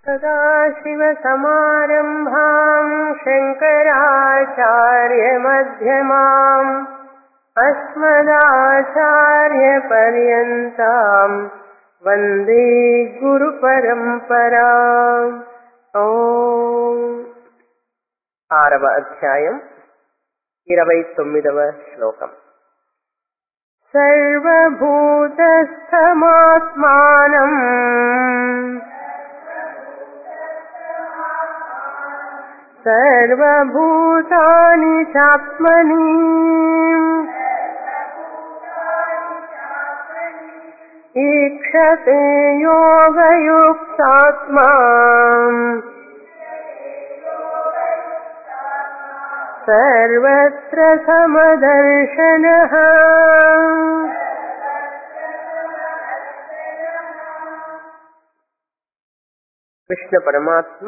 सदाशिवसमारम्भाम् शङ्कराचार्यमध्यमाम् अस्मदाचार्यपर्यन्ताम् वन्दे గురుపరంపరా ఆరవ అధ్యాయం ఇరవై తొమ్మిదవ శ్లోకం సర్వభూతస్థమాత్మానం సర్వభూతాని చాత్మని ఈక్షతే యోగయుక్తాత్మా సర్వత్ర సమదర్శన కృష్ణ పరమాత్మ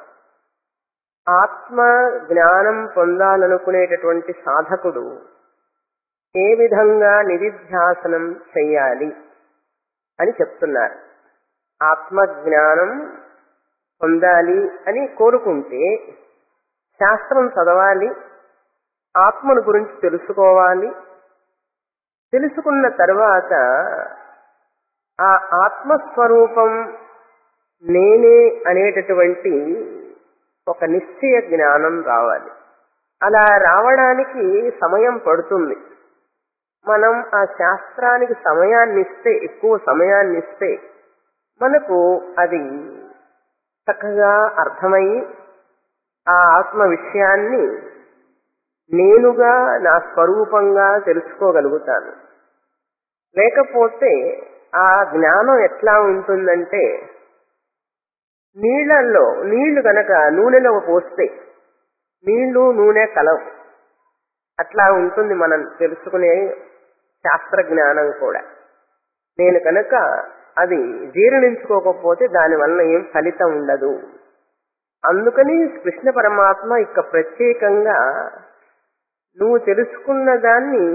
ఆత్మ జ్ఞానం పొందాలనుకునేటటువంటి సాధకుడు ఏ విధంగా నిధిధ్యాసనం చెయ్యాలి అని చెప్తున్నారు ఆత్మ జ్ఞానం పొందాలి అని కోరుకుంటే శాస్త్రం చదవాలి ఆత్మను గురించి తెలుసుకోవాలి తెలుసుకున్న తర్వాత ఆ ఆత్మస్వరూపం నేనే అనేటటువంటి ఒక నిశ్చయ జ్ఞానం రావాలి అలా రావడానికి సమయం పడుతుంది మనం ఆ శాస్త్రానికి సమయాన్ని ఇస్తే ఎక్కువ సమయాన్ని ఇస్తే మనకు అది చక్కగా అర్థమై ఆ ఆత్మ విషయాన్ని నేనుగా నా స్వరూపంగా తెలుసుకోగలుగుతాను లేకపోతే ఆ జ్ఞానం ఎట్లా ఉంటుందంటే నీళ్లలో నీళ్లు గనక నూనెలో పోస్తే నీళ్లు నూనె కలవు అట్లా ఉంటుంది మనం తెలుసుకునే శాస్త్ర జ్ఞానం కూడా నేను కనుక అది జీర్ణించుకోకపోతే దానివల్ల ఏం ఫలితం ఉండదు అందుకని కృష్ణ పరమాత్మ ఇక ప్రత్యేకంగా నువ్వు తెలుసుకున్న దాన్ని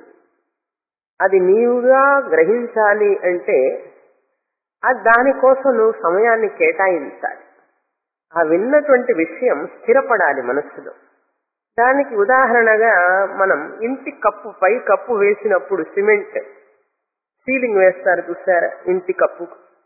అది నీవుగా గ్రహించాలి అంటే అది దానికోసం నువ్వు సమయాన్ని కేటాయించాలి ఆ విన్నటువంటి విషయం స్థిరపడాలి మనస్సులో దానికి ఉదాహరణగా మనం ఇంటి కప్పు పై కప్పు వేసినప్పుడు సిమెంట్ సీలింగ్ వేస్తారు చూసారా ఇంటి కప్పు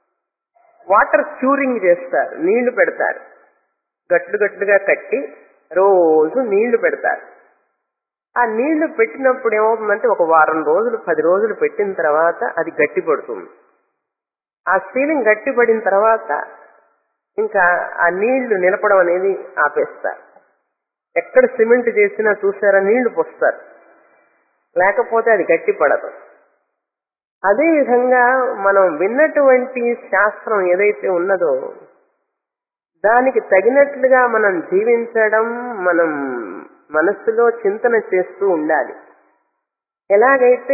వాటర్ క్యూరింగ్ చేస్తారు నీళ్లు పెడతారు గట్లు గట్లుగా కట్టి రోజు నీళ్లు పెడతారు ఆ నీళ్లు పెట్టినప్పుడు ఏమవుతుందంటే ఒక వారం రోజులు పది రోజులు పెట్టిన తర్వాత అది గట్టి పడుతుంది ఆ సీలింగ్ గట్టి పడిన తర్వాత ఇంకా ఆ నీళ్లు నిలపడం అనేది ఆపేస్తారు ఎక్కడ సిమెంట్ చేసినా చూసారా నీళ్లు పోస్తారు లేకపోతే అది గట్టి పడదు అదే విధంగా మనం విన్నటువంటి శాస్త్రం ఏదైతే ఉన్నదో దానికి తగినట్లుగా మనం జీవించడం మనం మనస్సులో చింతన చేస్తూ ఉండాలి ఎలాగైతే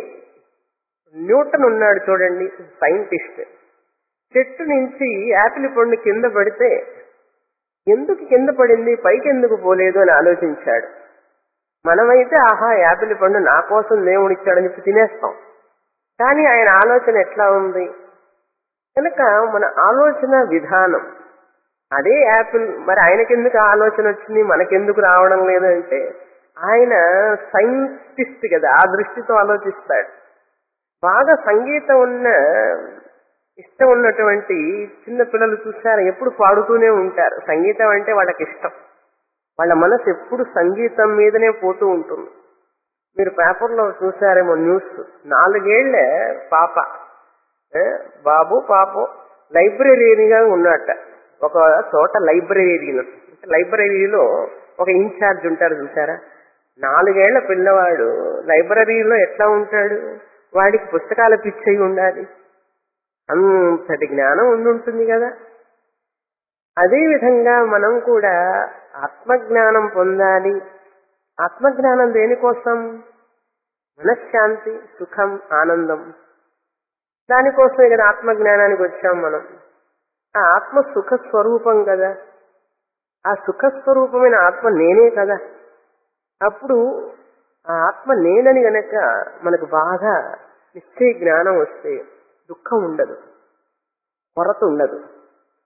న్యూటన్ ఉన్నాడు చూడండి సైంటిస్ట్ చెట్టు నుంచి యాపిల్ పండు కింద పడితే ఎందుకు కింద పడింది పైకి ఎందుకు పోలేదు అని ఆలోచించాడు మనమైతే ఆహా యాపిల్ పండు నా కోసం దేవుడిచ్చాడని చెప్పి తినేస్తాం కానీ ఆయన ఆలోచన ఎట్లా ఉంది కనుక మన ఆలోచన విధానం అదే యాపిల్ మరి ఆయనకెందుకు ఆలోచన వచ్చింది మనకెందుకు రావడం లేదంటే ఆయన సైంటిస్ట్ కదా ఆ దృష్టితో ఆలోచిస్తాడు బాగా సంగీతం ఉన్న ఇష్టం ఉన్నటువంటి చిన్న పిల్లలు చూసారు ఎప్పుడు పాడుతూనే ఉంటారు సంగీతం అంటే వాళ్ళకి ఇష్టం వాళ్ళ మనసు ఎప్పుడు సంగీతం మీదనే పోతూ ఉంటుంది మీరు పేపర్లో చూసారేమో న్యూస్ నాలుగేళ్ల పాప బాబు పాప లైబ్రరీగా ఉన్నట్ట ఒక చోట లైబ్రరీలో లైబ్రరీలో ఒక ఇన్ఛార్జ్ ఉంటారు చూసారా నాలుగేళ్ల పిల్లవాడు లైబ్రరీలో ఎట్లా ఉంటాడు వాడికి పుస్తకాల పిచ్చయి ఉండాలి అంతటి జ్ఞానం ఉండి ఉంటుంది కదా అదేవిధంగా మనం కూడా ఆత్మజ్ఞానం పొందాలి ఆత్మజ్ఞానం దేనికోసం మనశ్శాంతి సుఖం ఆనందం దానికోసమే కదా ఆత్మజ్ఞానానికి వచ్చాం మనం ఆ ఆత్మ సుఖ స్వరూపం కదా ఆ సుఖ స్వరూపమైన ఆత్మ నేనే కదా అప్పుడు ఆ ఆత్మ నేనని గనక మనకు బాగా నిశ్చయ జ్ఞానం వస్తే దుఃఖం ఉండదు కొరత ఉండదు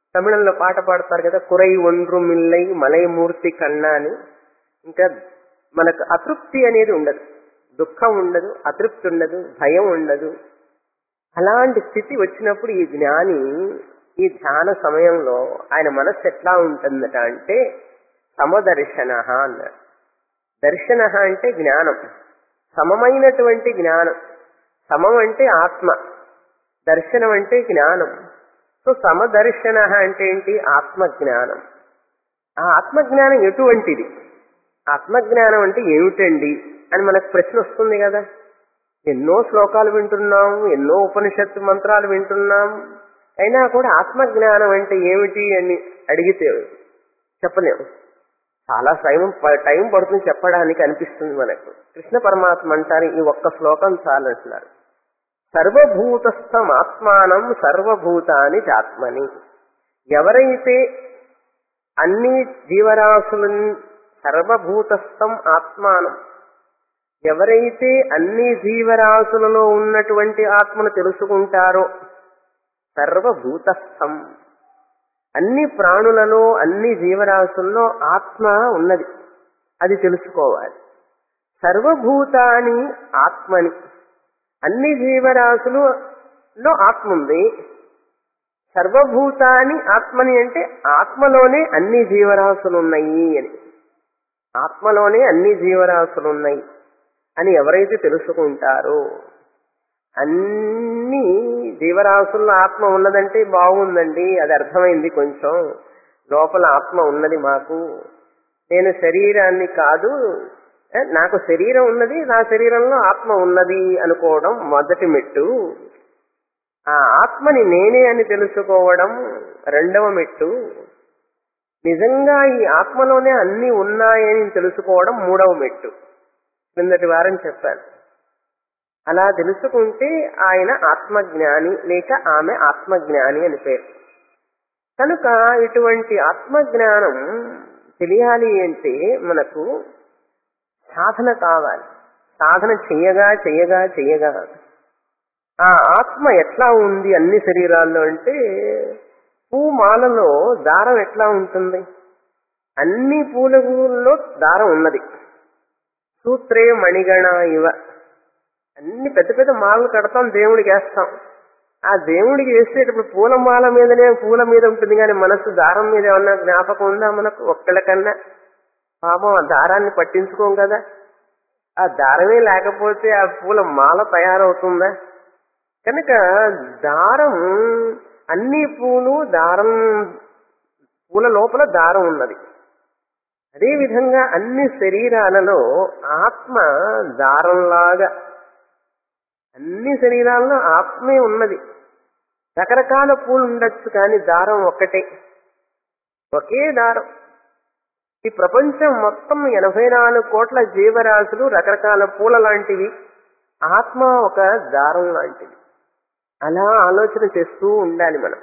తమిళంలో పాట పాడతారు కదా కురై ఒండ్రు మిల్లై మలయమూర్తి కన్నా అని ఇంకా మనకు అతృప్తి అనేది ఉండదు దుఃఖం ఉండదు అతృప్తి ఉండదు భయం ఉండదు అలాంటి స్థితి వచ్చినప్పుడు ఈ జ్ఞాని ఈ ధ్యాన సమయంలో ఆయన మనస్సు ఎట్లా ఉంటుందట అంటే సమదర్శన అన్నాడు దర్శన అంటే జ్ఞానం సమమైనటువంటి జ్ఞానం సమం అంటే ఆత్మ దర్శనం అంటే జ్ఞానం సో సమదర్శన అంటే ఏంటి ఆత్మజ్ఞానం ఆ ఆత్మజ్ఞానం ఎటువంటిది ఆత్మజ్ఞానం అంటే ఏమిటండి అని మనకు ప్రశ్న వస్తుంది కదా ఎన్నో శ్లోకాలు వింటున్నాం ఎన్నో ఉపనిషత్తు మంత్రాలు వింటున్నాం అయినా కూడా ఆత్మజ్ఞానం అంటే ఏమిటి అని అడిగితే చెప్పలేము చాలా టైం టైం పడుతుంది చెప్పడానికి అనిపిస్తుంది మనకు కృష్ణ పరమాత్మ అంటారు ఈ ఒక్క శ్లోకం చాలు అంటున్నారు సర్వభూతస్థం ఆత్మానం సర్వభూతాని చాత్మని ఎవరైతే అన్ని జీవరాశులను సర్వభూతస్థం ఆత్మానం ఎవరైతే అన్ని జీవరాశులలో ఉన్నటువంటి ఆత్మను తెలుసుకుంటారో సర్వభూతస్థం అన్ని ప్రాణులలో అన్ని జీవరాశుల్లో ఆత్మ ఉన్నది అది తెలుసుకోవాలి సర్వభూతాని ఆత్మని అన్ని జీవరాశులలో ఆత్మ ఉంది సర్వభూతాని ఆత్మని అంటే ఆత్మలోనే అన్ని జీవరాశులు ఉన్నాయి అని ఆత్మలోనే అన్ని జీవరాశులు ఉన్నాయి అని ఎవరైతే తెలుసుకుంటారో అన్ని జీవరాశుల్లో ఆత్మ ఉన్నదంటే బాగుందండి అది అర్థమైంది కొంచెం లోపల ఆత్మ ఉన్నది మాకు నేను శరీరాన్ని కాదు ఏ, నాకు శరీరం ఉన్నది నా శరీరంలో ఆత్మ ఉన్నది అనుకోవడం మొదటి మెట్టు ఆ ఆత్మని నేనే అని తెలుసుకోవడం రెండవ మెట్టు నిజంగా ఈ ఆత్మలోనే అన్ని ఉన్నాయని తెలుసుకోవడం మూడవ మెట్టు క్రిందటి వారం చెప్పాను అలా తెలుసుకుంటే ఆయన ఆత్మజ్ఞాని లేక ఆమె ఆత్మజ్ఞాని అని పేరు కనుక ఇటువంటి ఆత్మజ్ఞానం తెలియాలి అంటే మనకు సాధన కావాలి సాధన చెయ్యగా చెయ్యగా చెయ్యగా ఆ ఆత్మ ఎట్లా ఉంది అన్ని శరీరాల్లో అంటే పూమాలలో దారం ఎట్లా ఉంటుంది అన్ని పూలలో దారం ఉన్నది సూత్రే మణిగణ ఇవ అన్ని పెద్ద పెద్ద మాలలు కడతాం దేవుడికి వేస్తాం ఆ దేవుడికి వేసేటప్పుడు పూల మాల మీదనే పూల మీద ఉంటుంది కానీ మనసు దారం మీద ఏమన్నా జ్ఞాపకం ఉందా మనకు ఒక్కళ్ళకన్నా పాపం ఆ దారాన్ని పట్టించుకోం కదా ఆ దారమే లేకపోతే ఆ పూల మాల తయారవుతుందా కనుక దారం అన్ని పూలు దారం పూల లోపల దారం ఉన్నది అదే విధంగా అన్ని శరీరాలలో ఆత్మ దారంలాగా అన్ని శరీరాల్లో ఆత్మే ఉన్నది రకరకాల పూలు ఉండొచ్చు కానీ దారం ఒక్కటే ఒకే దారం ఈ ప్రపంచం మొత్తం ఎనభై నాలుగు కోట్ల జీవరాశులు రకరకాల పూల లాంటివి ఆత్మ ఒక దారం లాంటిది అలా ఆలోచన చేస్తూ ఉండాలి మనం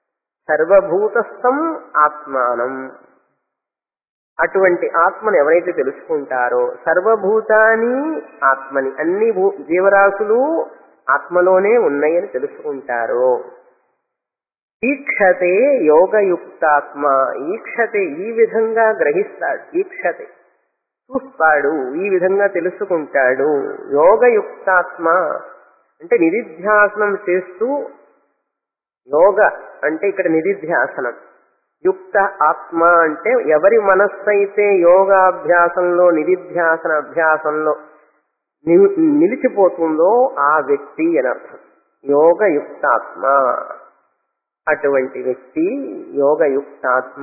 సర్వభూతస్థం ఆత్మానం అటువంటి ఆత్మను ఎవరైతే తెలుసుకుంటారో సర్వభూతాని ఆత్మని అన్ని భూ జీవరాశులు ఆత్మలోనే ఉన్నాయని తెలుసుకుంటారో ఈక్షతే యోగయుక్తాత్మ ఈక్షతే ఈ విధంగా గ్రహిస్తాడు ఈక్షతే చూస్తాడు ఈ విధంగా తెలుసుకుంటాడు యోగయుక్తాత్మ అంటే నిధిధ్యాసనం చేస్తూ యోగ అంటే ఇక్కడ నిధిధ్యాసనం యుక్త ఆత్మ అంటే ఎవరి మనస్సు అయితే యోగాభ్యాసంలో నిధిధ్యాసన అభ్యాసంలో ని- నిలిచిపోతుందో ఆ వ్యక్తి అని అర్థం యోగయుక్తాత్మ అటువంటి వ్యక్తి యోగయుక్తాత్మ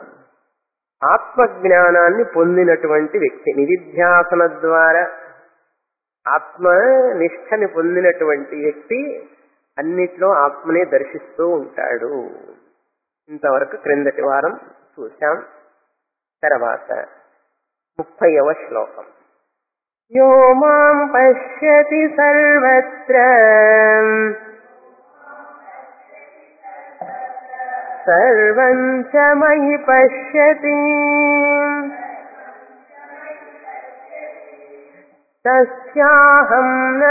ఆత్మజ్ఞానాన్ని పొందినటువంటి వ్యక్తి నిధిధ్యాసన ద్వారా ఆత్మ నిష్టని పొందినటువంటి వ్యక్తి అన్నిట్లో ఆత్మనే దర్శిస్తూ ఉంటాడు ఇంతవరకు క్రిందటి వారం చూశాం తర్వాత ముప్పైవ శ్లోకం యో మాం పశ్యతి సర్వత్ర సర్వం చ మయి పశ్యతి తస్యాహం న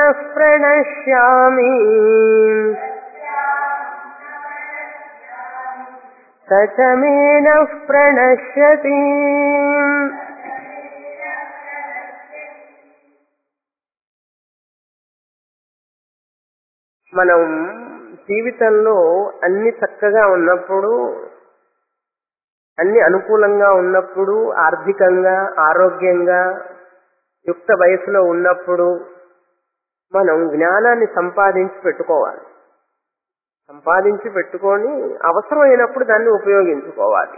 ప్రణశ్యామి సచమేన ప్రణశ్యతి మనం జీవితంలో అన్ని చక్కగా ఉన్నప్పుడు అన్ని అనుకూలంగా ఉన్నప్పుడు ఆర్థికంగా ఆరోగ్యంగా యుక్త వయసులో ఉన్నప్పుడు మనం జ్ఞానాన్ని సంపాదించి పెట్టుకోవాలి సంపాదించి పెట్టుకొని అవసరమైనప్పుడు దాన్ని ఉపయోగించుకోవాలి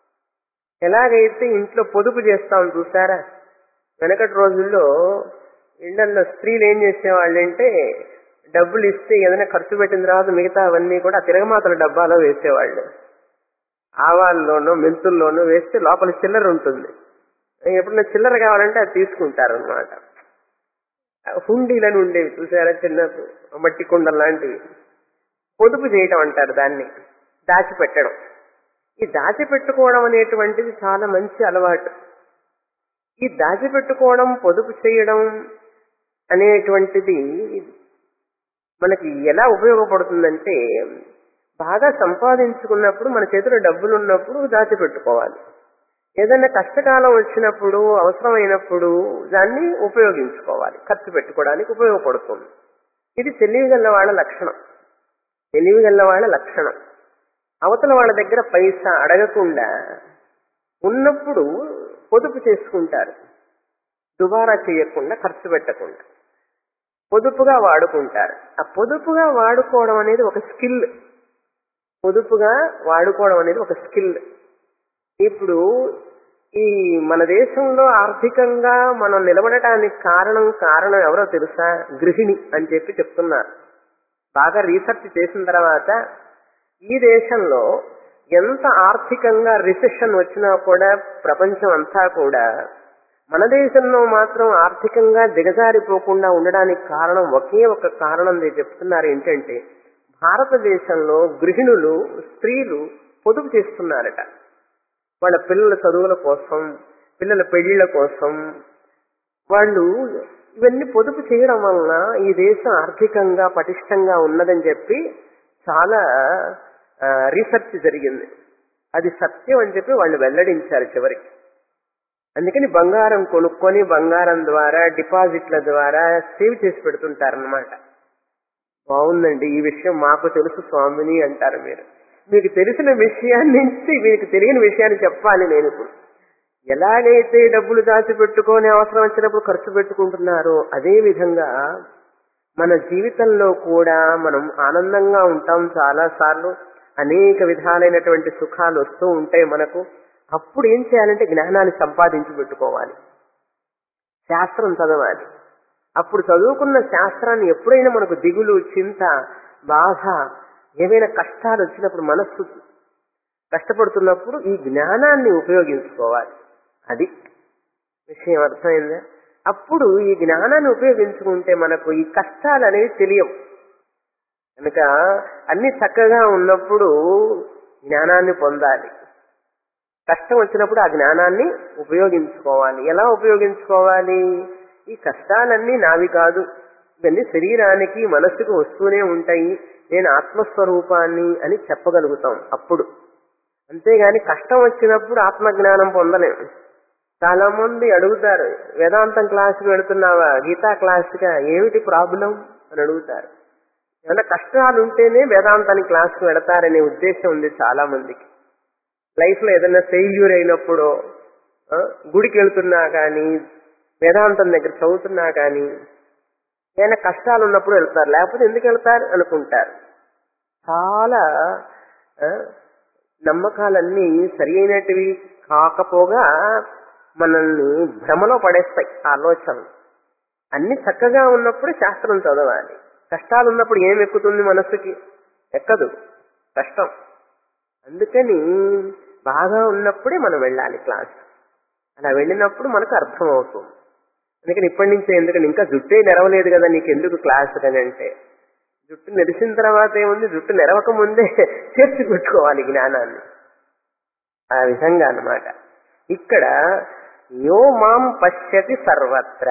ఎలాగైతే ఇంట్లో పొదుపు చేస్తాం చూసారా వెనకటి రోజుల్లో ఇళ్లలో స్త్రీలు ఏం చేసేవాళ్ళంటే డబ్బులు ఇస్తే ఏదైనా ఖర్చు పెట్టిన తర్వాత మిగతా అవన్నీ కూడా తిరగమాతల డబ్బాలో వేసేవాళ్ళు ఆవాల్లోనూ మెంతుల్లోనూ వేస్తే లోపల చిల్లర ఉంటుంది ఎప్పుడైనా చిల్లర కావాలంటే అది తీసుకుంటారు అనమాట హుండీలను ఉండేవి చూసారా చిన్న మట్టి కుండలు లాంటివి పొదుపు చేయటం అంటారు దాన్ని దాచిపెట్టడం ఈ దాచిపెట్టుకోవడం అనేటువంటిది చాలా మంచి అలవాటు ఈ దాచిపెట్టుకోవడం పొదుపు చేయడం అనేటువంటిది మనకి ఎలా ఉపయోగపడుతుందంటే బాగా సంపాదించుకున్నప్పుడు మన చేతిలో డబ్బులు ఉన్నప్పుడు దాచిపెట్టుకోవాలి ఏదైనా కష్టకాలం వచ్చినప్పుడు అవసరమైనప్పుడు దాన్ని ఉపయోగించుకోవాలి ఖర్చు పెట్టుకోవడానికి ఉపయోగపడుతుంది ఇది తెలివిగల వాళ్ళ లక్షణం తెలివిగల వాళ్ళ లక్షణం అవతల వాళ్ళ దగ్గర పైసా అడగకుండా ఉన్నప్పుడు పొదుపు చేసుకుంటారు దుబారా చేయకుండా ఖర్చు పెట్టకుండా పొదుపుగా వాడుకుంటారు ఆ పొదుపుగా వాడుకోవడం అనేది ఒక స్కిల్ పొదుపుగా వాడుకోవడం అనేది ఒక స్కిల్ ఇప్పుడు ఈ మన దేశంలో ఆర్థికంగా మనం నిలబడటానికి కారణం కారణం ఎవరో తెలుసా గృహిణి అని చెప్పి చెప్తున్నారు బాగా రీసెర్చ్ చేసిన తర్వాత ఈ దేశంలో ఎంత ఆర్థికంగా రిసెషన్ వచ్చినా కూడా ప్రపంచం అంతా కూడా మన దేశంలో మాత్రం ఆర్థికంగా దిగజారిపోకుండా ఉండడానికి కారణం ఒకే ఒక కారణం నేను చెప్తున్నారు ఏంటంటే భారతదేశంలో గృహిణులు స్త్రీలు పొదుపు చేస్తున్నారట వాళ్ళ పిల్లల చదువుల కోసం పిల్లల పెళ్లిళ్ల కోసం వాళ్ళు ఇవన్నీ పొదుపు చేయడం వలన ఈ దేశం ఆర్థికంగా పటిష్టంగా ఉన్నదని చెప్పి చాలా రీసెర్చ్ జరిగింది అది సత్యం అని చెప్పి వాళ్ళు వెల్లడించారు చివరికి అందుకని బంగారం కొనుక్కొని బంగారం ద్వారా డిపాజిట్ల ద్వారా సేవ్ చేసి పెడుతుంటారనమాట బాగుందండి ఈ విషయం మాకు తెలుసు స్వామిని అంటారు మీరు మీకు తెలిసిన విషయాన్ని నుంచి మీకు తెలియని విషయాన్ని చెప్పాలి నేను ఇప్పుడు ఎలాగైతే డబ్బులు దాచిపెట్టుకొని అవసరం వచ్చినప్పుడు ఖర్చు పెట్టుకుంటున్నారో అదే విధంగా మన జీవితంలో కూడా మనం ఆనందంగా ఉంటాం చాలా సార్లు అనేక విధాలైనటువంటి సుఖాలు వస్తూ ఉంటాయి మనకు అప్పుడు ఏం చేయాలంటే జ్ఞానాన్ని సంపాదించి పెట్టుకోవాలి శాస్త్రం చదవాలి అప్పుడు చదువుకున్న శాస్త్రాన్ని ఎప్పుడైనా మనకు దిగులు చింత బాధ ఏవైనా కష్టాలు వచ్చినప్పుడు మనస్సు కష్టపడుతున్నప్పుడు ఈ జ్ఞానాన్ని ఉపయోగించుకోవాలి అది విషయం అర్థమైందా అప్పుడు ఈ జ్ఞానాన్ని ఉపయోగించుకుంటే మనకు ఈ కష్టాలు అనేవి తెలియవు కనుక అన్ని చక్కగా ఉన్నప్పుడు జ్ఞానాన్ని పొందాలి కష్టం వచ్చినప్పుడు ఆ జ్ఞానాన్ని ఉపయోగించుకోవాలి ఎలా ఉపయోగించుకోవాలి ఈ కష్టాలన్నీ నావి కాదు ఇవన్నీ శరీరానికి మనస్సుకు వస్తూనే ఉంటాయి నేను ఆత్మస్వరూపాన్ని అని చెప్పగలుగుతాం అప్పుడు అంతేగాని కష్టం వచ్చినప్పుడు ఆత్మజ్ఞానం పొందలేం చాలా మంది అడుగుతారు వేదాంతం క్లాస్కి వెళుతున్నావా గీతా క్లాస్గా ఏమిటి ప్రాబ్లం అని అడుగుతారు ఏమైనా కష్టాలు ఉంటేనే వేదాంతానికి క్లాస్కి వెళతారనే ఉద్దేశం ఉంది చాలా మందికి లైఫ్ లో ఏదైనా ఫెయిల్యూర్ అయినప్పుడు ఆ, గుడికి వెళ్తున్నా కానీ వేదాంతం దగ్గర చదువుతున్నా కానీ ఏమైనా కష్టాలు ఉన్నప్పుడు వెళ్తారు లేకపోతే ఎందుకు వెళ్తారు అనుకుంటారు చాలా ఆ, నమ్మకాలన్నీ సరి అయినటివి కాకపోగా మనల్ని భ్రమలో పడేస్తాయి ఆలోచనలు అన్ని చక్కగా ఉన్నప్పుడు శాస్త్రం చదవాలి కష్టాలు ఉన్నప్పుడు ఏం ఎక్కుతుంది మనస్సుకి ఎక్కదు కష్టం అందుకని బాగా ఉన్నప్పుడే మనం వెళ్ళాలి క్లాస్ అలా వెళ్ళినప్పుడు మనకు అర్థం అవుతుంది అందుకని ఇప్పటి నుంచే ఎందుకని ఇంకా జుట్టే నెరవలేదు కదా నీకు ఎందుకు క్లాస్ అని అంటే జుట్టు నెరిసిన తర్వాత ఏముంది జుట్టు నెరవక ముందే చేర్చి పెట్టుకోవాలి జ్ఞానాన్ని ఆ విధంగా అన్నమాట ఇక్కడ యో మాం పశ్యతి సర్వత్ర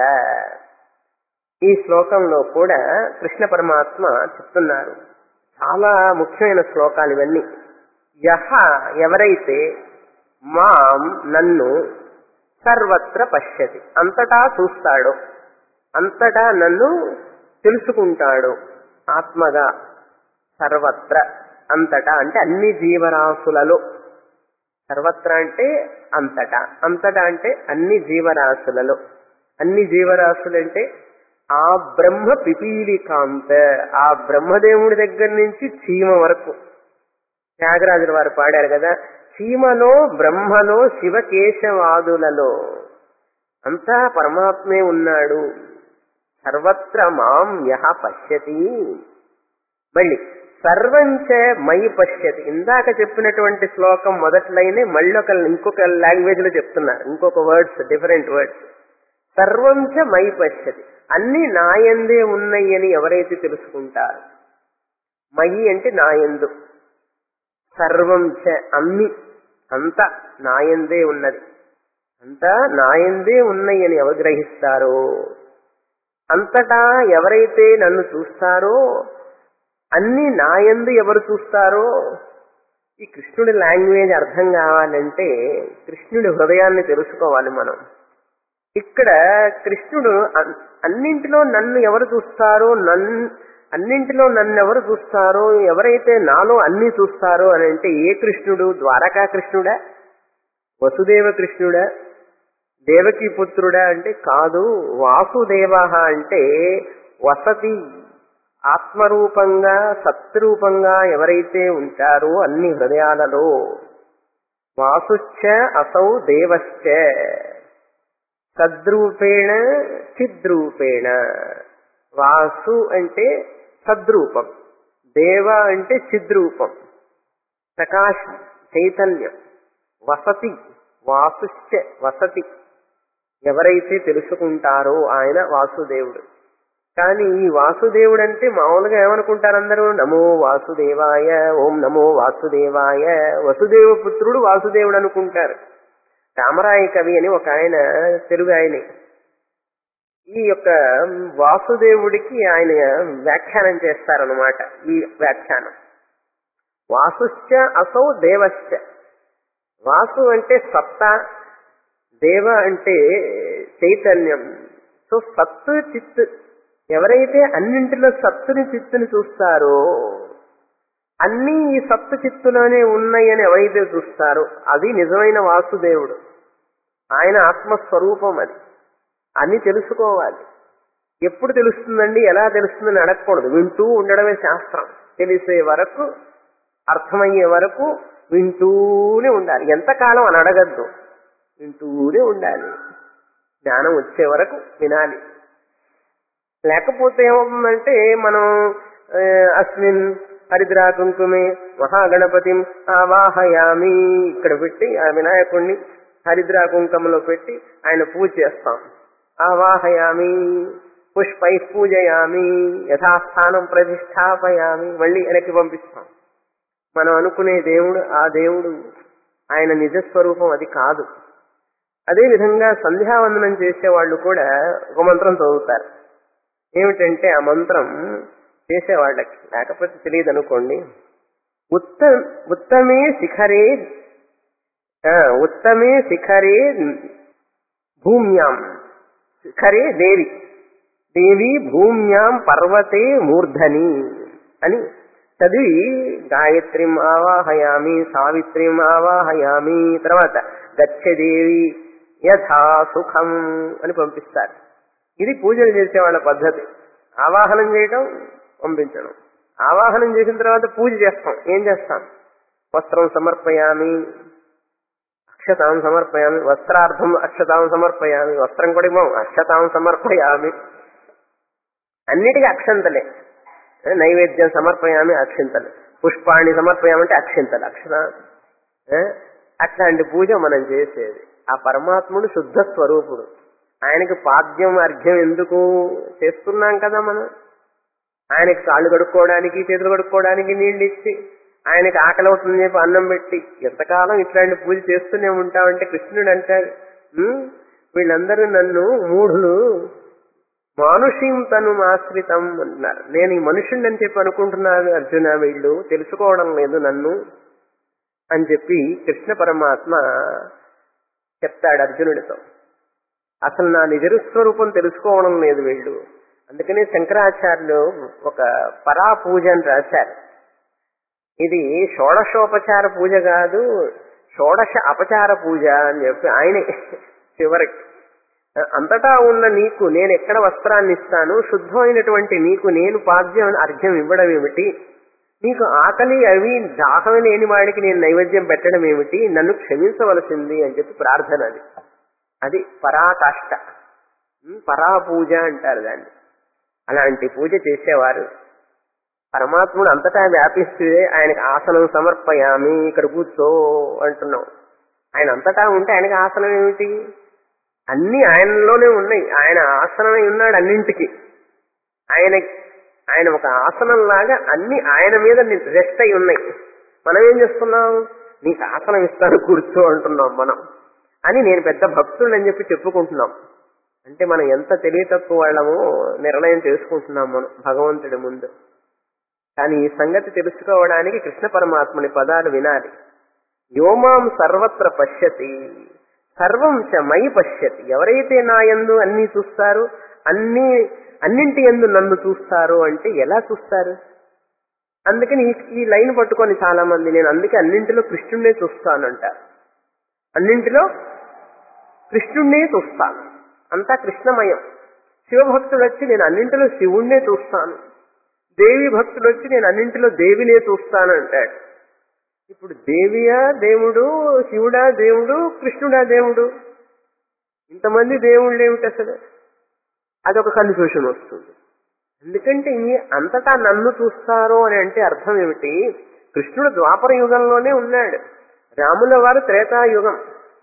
ఈ శ్లోకంలో కూడా కృష్ణ పరమాత్మ చెప్తున్నారు చాలా ముఖ్యమైన శ్లోకాలు ఇవన్నీ యహ ఎవరైతే మాం నన్ను సర్వత్ర పశ్యతి అంతటా చూస్తాడో అంతటా నన్ను తెలుసుకుంటాడు ఆత్మగా సర్వత్ర అంతటా అంటే అన్ని జీవరాశులలో సర్వత్ర అంటే అంతటా అంతటా అంటే అన్ని జీవరాశులలో అన్ని జీవరాశులంటే ఆ బ్రహ్మ పిపీలికాంత ఆ బ్రహ్మదేవుడి దగ్గర నుంచి చీమ వరకు త్యాగరాజుల వారు పాడారు కదా చీమలో బ్రహ్మలో శివకేశవాదులలో అంతా పరమాత్మే ఉన్నాడు సర్వత్ర మాం యహ పశ్యతి మళ్ళీ సర్వంచ మయి పశ్యతి ఇందాక చెప్పినటువంటి శ్లోకం మొదటి లైనే మళ్ళీ ఒక ఇంకొక లాంగ్వేజ్ లో చెప్తున్నారు ఇంకొక వర్డ్స్ డిఫరెంట్ వర్డ్స్ సర్వంచ మయి పశ్యతి అన్ని నాయందే ఉన్నాయి అని ఎవరైతే తెలుసుకుంటారు మయి అంటే నాయందు సర్వం చ అన్ని అంతా నాయందే ఉన్నది అంతా నాయందే ఉన్నాయి అని ఎవరు గ్రహిస్తారో అంతటా ఎవరైతే నన్ను చూస్తారో అన్ని నాయందు ఎవరు చూస్తారో ఈ కృష్ణుడి లాంగ్వేజ్ అర్థం కావాలంటే కృష్ణుడి హృదయాన్ని తెలుసుకోవాలి మనం ఇక్కడ కృష్ణుడు అన్- అన్నింటిలో నన్ను ఎవరు చూస్తారో నన్ అన్నింటిలో నన్ను ఎవరు చూస్తారో ఎవరైతే నాలో అన్ని చూస్తారో అని అంటే ఏ కృష్ణుడు ద్వారకా కృష్ణుడా వసుదేవ కృష్ణుడా దేవకి పుత్రుడా అంటే కాదు వాసుదేవ అంటే వసతి ఆత్మరూపంగా సత్రూపంగా ఎవరైతే ఉంటారో అన్ని హృదయాలలో వాసుశ్చ అసౌ దేవశ్చ సద్రూపేణ చిద్రూపేణ వాసు అంటే సద్రూపం దేవ అంటే చిద్రూపం ప్రకాశం చైతన్యం వసతి వాసుశ్చ వసతి ఎవరైతే తెలుసుకుంటారో ఆయన వాసుదేవుడు కానీ ఈ వాసుదేవుడు అంటే మామూలుగా ఏమనుకుంటారు అందరూ నమో వాసుదేవాయ ఓం నమో వాసుదేవాయ వసుదేవ పుత్రుడు వాసుదేవుడు అనుకుంటారు రామరాయ కవి అని ఒక ఆయన తెలుగు ఆయనే ఈ యొక్క వాసుదేవుడికి ఆయన వ్యాఖ్యానం చేస్తారనమాట ఈ వ్యాఖ్యానం వాసుశ్చ అసౌ దేవశ్చ వాసు అంటే సత్తా దేవ అంటే చైతన్యం సో సత్తు చిత్తు ఎవరైతే అన్నింటిలో సత్తుని చిత్తుని చూస్తారో అన్నీ ఈ సత్తు చిత్తులోనే ఉన్నాయని ఎవరైతే చూస్తారో అది నిజమైన వాసుదేవుడు ఆయన ఆత్మస్వరూపం అది అన్ని తెలుసుకోవాలి ఎప్పుడు తెలుస్తుందండి ఎలా తెలుస్తుందని అడగకూడదు వింటూ ఉండడమే శాస్త్రం తెలిసే వరకు అర్థమయ్యే వరకు వింటూనే ఉండాలి ఎంతకాలం అని అడగద్దు వింటూనే ఉండాలి జ్ఞానం వచ్చే వరకు వినాలి లేకపోతే ఏమవుతుందంటే మనం ఆ, అస్మిన్ హరిద్రా కుంకుమే మహాగణపతిం ఆవాహయామి ఇక్కడ పెట్టి ఆ వినాయకుడిని హరిద్రా కుంకుమలో పెట్టి ఆయన పూజ చేస్తాం ఆవాహయామి పుష్పై పూజయామి యథాస్థానం ప్రతిష్టాపయామి మళ్ళీ వెనక్కి పంపిస్తాం మనం అనుకునే దేవుడు ఆ దేవుడు ఆయన నిజస్వరూపం అది కాదు అదే విధంగా సంధ్యావందనం చేసే వాళ్ళు కూడా ఒక మంత్రం చదువుతారు ఏమిటంటే ఆ మంత్రం చేసేవాళ్ళకి లేకపోతే తెలియదు అనుకోండి ఉత్త ఉత్తమే శిఖరే ఆ, ఉత్తమే శిఖరే భూమ్యాం శిఖరే దేవి దేవి భూమ్యాం పర్వతే మూర్ధని అని చదివి గాయత్రిం ఆవాహయామి సావిత్రిం ఆవాహయామి తర్వాత గచ్చదేవి యథా సుఖం అని పంపిస్తారు ఇది పూజలు చేసే వాళ్ళ పద్ధతి ఆవాహనం చేయటం పంపించడం ఆవాహనం చేసిన తర్వాత పూజ చేస్తాం ఏం చేస్తాం వస్త్రం సమర్పయామి అక్షతాం సమర్పయామి వస్త్రార్థం అక్షతాం సమర్పయామి వస్త్రం కూడా ఇవ్వం అక్షతాం సమర్పయామి అన్నిటికీ అక్షంతలే నైవేద్యం సమర్పయామి అక్షింతలు పుష్పాన్ని సమర్పయామంటే అక్షింతలు అక్షత ఏ? అట్లాంటి పూజ మనం చేసేది ఆ పరమాత్ముడు శుద్ధ స్వరూపుడు ఆయనకి పాద్యం అర్ఘ్యం ఎందుకు చేస్తున్నాం కదా మనం ఆయనకి కాళ్ళు కడుక్కోవడానికి చేతులు కడుక్కోవడానికి నీళ్ళు ఇచ్చి ఆయనకి ఆకలి అవుతుందని చెప్పి అన్నం పెట్టి ఎంతకాలం ఇట్లాంటి పూజ చేస్తూనే ఉంటామంటే కృష్ణుడు అంటాడు "ఉమ్, వీళ్ళందరూ నన్ను మూఢులు మానుషీం తను ఆశ్రితం అంటున్నారు నేను ఈ మనుషుణ్ణి అని చెప్పి అనుకుంటున్నాను అర్జున వీళ్ళు తెలుసుకోవడం లేదు నన్ను అని చెప్పి కృష్ణ పరమాత్మ చెప్తాడు అర్జునుడితో అసలు నా నిజస్వరూపం తెలుసుకోవడం లేదు వీళ్ళు అందుకనే శంకరాచార్యులు ఒక పరా పూజ అని రాశారు ఇది షోడశోపచార పూజ కాదు షోడశ అపచార పూజ అని చెప్పి ఆయనే చివరికి అంతటా ఉన్న నీకు నేను ఎక్కడ వస్త్రాన్ని ఇస్తాను శుద్ధమైనటువంటి నీకు నేను పాద్యం అర్ఘ్యం ఇవ్వడం ఏమిటి నీకు ఆకలి అవి దాహం లేని వాడికి నేను నైవేద్యం పెట్టడం ఏమిటి నన్ను క్షమించవలసింది అని చెప్పి ప్రార్థన అది అది పరాకాష్ట ఉమ్, పరా పూజ అంటారు దాన్ని అలాంటి పూజ చేసేవారు పరమాత్ముడు అంతటా వ్యాపిస్తే ఆయనకు ఆసనం సమర్పయామి ఇక్కడ కూర్చో అంటున్నాం ఆయన అంతటా ఉంటే ఆయనకి ఆసనం ఏమిటి అన్ని ఆయనలోనే ఉన్నాయి ఆయన ఆసనమై ఉన్నాడు అన్నింటికి ఆయన ఆయన ఒక ఆసనం లాగా అన్ని ఆయన మీద రెస్ట్ అయి ఉన్నాయి మనం ఏం చేస్తున్నాం నీకు ఆసనం ఇస్తాను కూర్చో అంటున్నాం మనం అని నేను పెద్ద భక్తుడు అని చెప్పి చెప్పుకుంటున్నాం అంటే మనం ఎంత తెలివి తక్కువ వాళ్ళమో నిర్ణయం చేసుకుంటున్నాం మనం భగవంతుడి ముందు కానీ ఈ సంగతి తెలుసుకోవడానికి కృష్ణ పరమాత్మని పదాలు వినాలి యోమాం సర్వత్ర పశ్యతి సర్వం చ మయి పశ్యతి ఎవరైతే నా యందు అన్ని చూస్తారు అన్ని అన్నింటి యందు నన్ను చూస్తారు అంటే ఎలా చూస్తారు అందుకని ఈ- ఈ లైన్ పట్టుకొని చాలా మంది నేను అందుకే అన్నింటిలో కృష్ణుడినే చూస్తానంట అన్నింటిలో కృష్ణుడినే చూస్తాను అంతా కృష్ణమయం శివభక్తుడు వచ్చి నేను అన్నింటిలో శివుణ్ణే చూస్తాను దేవి భక్తుడు వచ్చి నేను అన్నింటిలో దేవినే చూస్తాను అంటాడు ఇప్పుడు దేవియా దేవుడు శివుడా దేవుడు కృష్ణుడా దేవుడు ఇంతమంది దేవుళ్ళు ఏమిటి అసలు అదొక కన్ఫ్యూషన్ వస్తుంది ఎందుకంటే ఈ అంతటా నన్ను చూస్తారు అని అంటే అర్థం ఏమిటి కృష్ణుడు ద్వాపర యుగంలోనే ఉన్నాడు రాముల వారు త్రేతాయుగం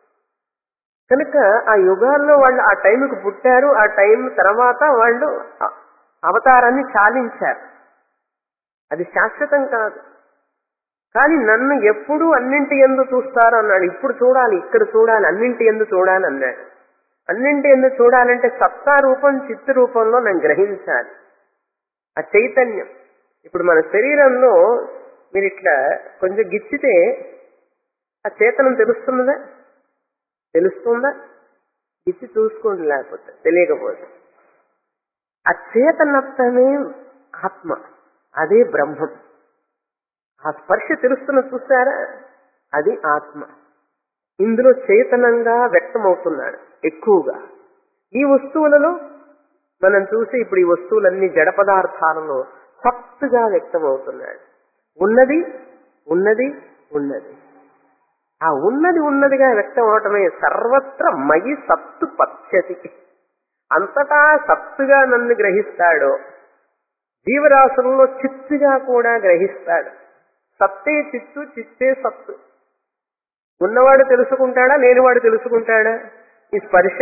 కనుక ఆ యుగాల్లో వాళ్ళు ఆ టైంకి పుట్టారు ఆ టైం తర్వాత వాళ్ళు అ- అవతారాన్ని చాలించారు అది శాశ్వతం కాదు కానీ నన్ను ఎప్పుడు అన్నింటి ఎందు చూస్తారు అన్నాడు ఇప్పుడు చూడాలి ఇక్కడ చూడాలి అన్నింటి ఎందు చూడాలి అన్నాడు అన్నింటి ఎందు చూడాలంటే సత్తా రూపం చిత్తు రూపంలో నేను గ్రహించాలి ఆ చైతన్యం ఇప్పుడు మన శరీరంలో మీరు ఇట్లా కొంచెం గిచ్చితే ఆ చేతనం తెలుస్తున్నదా తెలుస్తుందా గిచ్చి చూసుకోండి లేకపోతే తెలియకపోతే ఆ చేతనత్వమే ఆత్మ అదే బ్రహ్మం ఆ స్పర్శ తెలుస్తున్న చూసారా అది ఆత్మ ఇందులో చేతనంగా వ్యక్తమవుతున్నాడు ఎక్కువగా ఈ వస్తువులలో మనం చూసి ఇప్పుడు ఈ వస్తువులన్నీ జడ పదార్థాలలో సత్తుగా వ్యక్తమవుతున్నాడు ఉన్నది ఉన్నది ఉన్నది ఆ ఉన్నది ఉన్నదిగా వ్యక్తం అవటమే సర్వత్ర మయి సత్తు పశ్యతి అంతటా సత్తుగా నన్ను గ్రహిస్తాడో జీవరాశులలో చిత్తుగా కూడా గ్రహిస్తాడు సత్తే చిత్తు చిత్తే సత్తు ఉన్నవాడు తెలుసుకుంటాడా లేనివాడు తెలుసుకుంటాడా ఈ స్పర్శ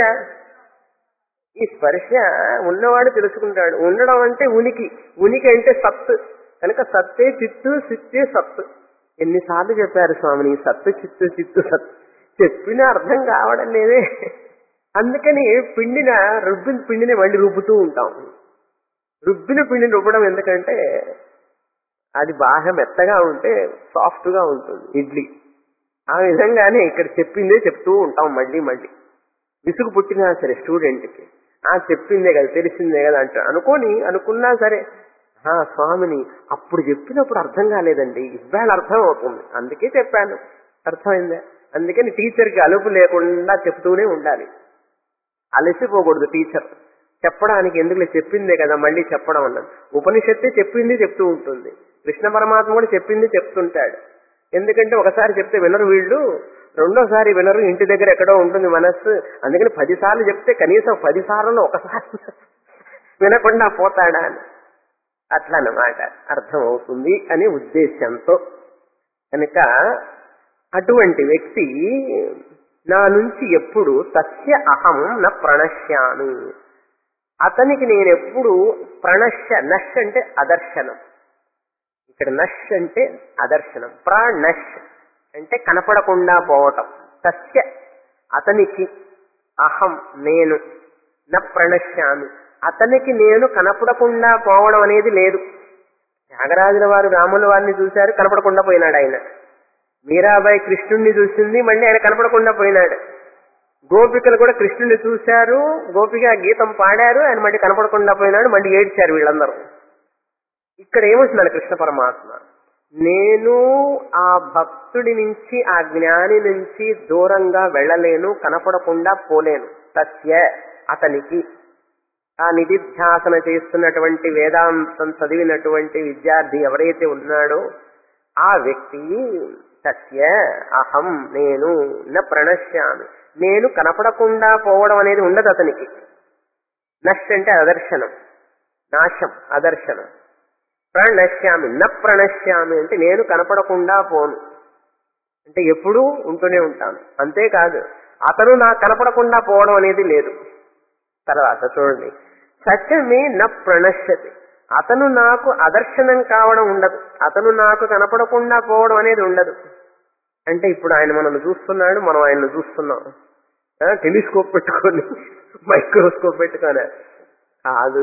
ఈ స్పర్శ ఉన్నవాడు తెలుసుకుంటాడు ఉండడం అంటే ఉనికి ఉనికి అంటే సత్తు కనుక సత్తే చిత్తు సిత్తే సత్తు ఎన్నిసార్లు చెప్పారు స్వామిని సత్తు చిత్తు చిత్తు సత్తు చెప్పినా అర్థం కావడం లేదే అందుకని పిండిన రుబ్బిన పిండిని మళ్ళీ రుబ్బుతూ ఉంటాం రుబ్బిన పిండిని రుబ్బడం ఎందుకంటే అది బాగా మెత్తగా ఉంటే సాఫ్ట్ గా ఉంటుంది ఇడ్లీ ఆ విధంగానే ఇక్కడ చెప్పిందే చెప్తూ ఉంటాం మళ్ళీ మళ్ళీ విసుగు పుట్టినా సరే స్టూడెంట్కి ఆ చెప్పిందే కదా తెలిసిందే కదా అంట అనుకోని అనుకున్నా సరే ఆ స్వామిని అప్పుడు చెప్పినప్పుడు అర్థం కాలేదండి ఇవాళ అర్థం అవుతుంది అందుకే చెప్పాను అర్థమైందా అందుకని టీచర్కి అలుపు లేకుండా చెప్తూనే ఉండాలి అలసిపోకూడదు టీచర్ చెప్పడానికి ఎందుకు చెప్పిందే కదా మళ్ళీ చెప్పడం అన్నది ఉపనిషత్తే చెప్పింది చెప్తూ ఉంటుంది కృష్ణ పరమాత్మ కూడా చెప్పింది చెప్తుంటాడు ఎందుకంటే ఒకసారి చెప్తే వినరు వీళ్ళు రెండోసారి వినరు ఇంటి దగ్గర ఎక్కడో ఉంటుంది మనస్సు అందుకని పదిసార్లు చెప్తే కనీసం పది సార్లు ఒకసారి వినకుండా పోతాడా అని అట్లా అన్నమాట అర్థం అవుతుంది అనే ఉద్దేశంతో కనుక అటువంటి వ్యక్తి నా నుంచి ఎప్పుడు సస్య అహం న ప్రణశ్యాను అతనికి నేను ఎప్పుడు ప్రణశ్య నష్ అంటే అదర్శనం ఇక్కడ నష్ అంటే అదర్శనం ప్రణష్ అంటే కనపడకుండా పోవటం సస్య అతనికి అహం నేను న ప్రణశ్యామి అతనికి నేను కనపడకుండా పోవడం అనేది లేదు త్యాగరాజుల వారు రాముల వారిని చూశారు కనపడకుండా పోయినాడు ఆయన మీరాబాయి కృష్ణుణ్ణి చూసింది మళ్ళీ ఆయన కనపడకుండా పోయినాడు గోపికలు కూడా కృష్ణుని చూశారు గోపిక గీతం పాడారు ఆయన మళ్ళీ కనపడకుండా పోయినాడు మళ్ళీ ఏడ్చారు వీళ్ళందరూ ఇక్కడ ఏమంటున్నాడు కృష్ణ పరమాత్మ నేను ఆ భక్తుడి నుంచి ఆ జ్ఞాని నుంచి దూరంగా వెళ్ళలేను కనపడకుండా పోలేను సత్య అతనికి ఆ నిధిధ్యాసన చేస్తున్నటువంటి వేదాంతం చదివినటువంటి విద్యార్థి ఎవరైతే ఉన్నాడో ఆ వ్యక్తి సత్య అహం నేను న ప్రణశ్యామి నేను కనపడకుండా పోవడం అనేది ఉండదు అతనికి నష్ట అంటే అదర్శనం నాశం అదర్శనం ప్రణశ్యామి న ప్రణశ్యామి అంటే నేను కనపడకుండా పోను అంటే ఎప్పుడూ ఉంటూనే ఉంటాను అంతేకాదు అతను నాకు కనపడకుండా పోవడం అనేది లేదు తర్వాత చూడండి సత్యమే న ప్రణశ్యతి అతను నాకు అదర్శనం కావడం ఉండదు అతను నాకు కనపడకుండా పోవడం అనేది ఉండదు అంటే ఇప్పుడు ఆయన మనల్ని చూస్తున్నాడు మనం ఆయన్ని చూస్తున్నాం టెలిస్కోప్ పెట్టుకొని మైక్రోస్కోప్ పెట్టుకొని కాదు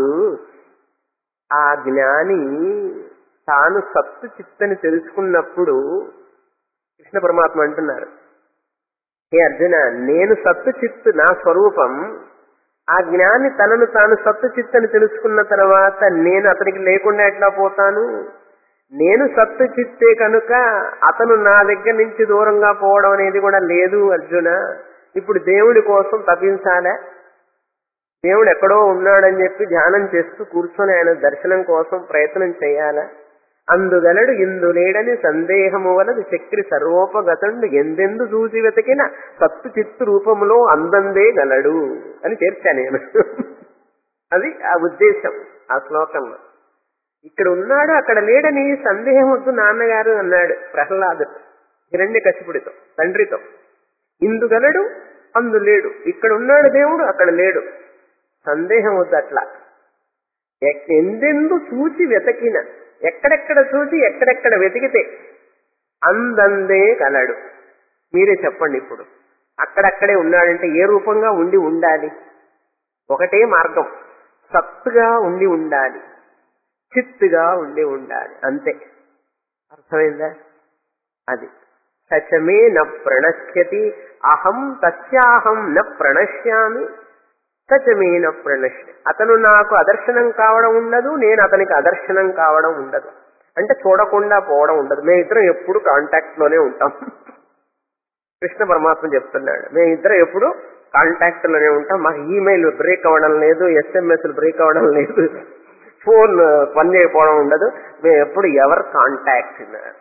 ఆ జ్ఞాని తాను సత్తు చిత్తని తెలుసుకున్నప్పుడు కృష్ణ పరమాత్మ అంటున్నారు హే అర్జున నేను సత్తు చిత్తు నా స్వరూపం ఆ జ్ఞాని తనను తాను సత్తు చిత్తని తెలుసుకున్న తర్వాత నేను అతనికి లేకుండా ఎట్లా పోతాను నేను సత్తు చిత్తే కనుక అతను నా దగ్గర నుంచి దూరంగా పోవడం అనేది కూడా లేదు అర్జున ఇప్పుడు దేవుడి కోసం తప్పించాలా దేవుడు ఎక్కడో ఉన్నాడని చెప్పి ధ్యానం చేస్తూ కూర్చొని ఆయన దర్శనం కోసం ప్రయత్నం చేయాలా అందుగలడు ఇందు లేడని సందేహము వలది చక్రి సర్వోపగతండు ఎందెందు చూసి వెతికిన సత్తు చిత్తు రూపములో అందందే గలడు అని చేర్చా నేను అది ఆ ఉద్దేశం ఆ శ్లోకంలో ఇక్కడ ఉన్నాడు అక్కడ లేడని సందేహం వద్దు నాన్నగారు అన్నాడు ప్రహ్లాదుడు హిరణ్య కశిపుడితో తండ్రితో ఇందుగలడు అందు లేడు ఇక్కడ ఉన్నాడు దేవుడు అక్కడ లేడు సందేహం వద్దు అట్లా ఎక్- ఎందెందు చూచి వెతకిన ఎక్కడెక్కడ చూసి ఎక్కడెక్కడ వెతికితే అందందే కలడు మీరే చెప్పండి ఇప్పుడు అక్కడక్కడే ఉన్నాడంటే ఏ రూపంగా ఉండి ఉండాలి ఒకటే మార్గం సత్తుగా ఉండి ఉండాలి చిత్తుగా ఉండి ఉండాలి అంతే అర్థమైందా అది సచమే న ప్రణశ్యతి అహం తస్యాహం న ప్రణశ్యామి సచమే న ప్రణశ్య అతను నాకు అదర్శనం కావడం ఉండదు నేను అతనికి అదర్శనం కావడం ఉండదు అంటే చూడకుండా పోవడం ఉండదు మేమిద్దరం ఎప్పుడు కాంటాక్ట్ లోనే ఉంటాం కృష్ణ పరమాత్మ చెప్తున్నాడు మేమిద్దరం ఎప్పుడు కాంటాక్ట్ లోనే ఉంటాం మాకు ఈమెయిల్ బ్రేక్ అవ్వడం లేదు ఎస్ఎంఎస్ బ్రేక్ అవ్వడం లేదు ఫోన్ పని చేయకపోవడం ఉండదు మేము ఎప్పుడు ఎవర్ కాంటాక్ట్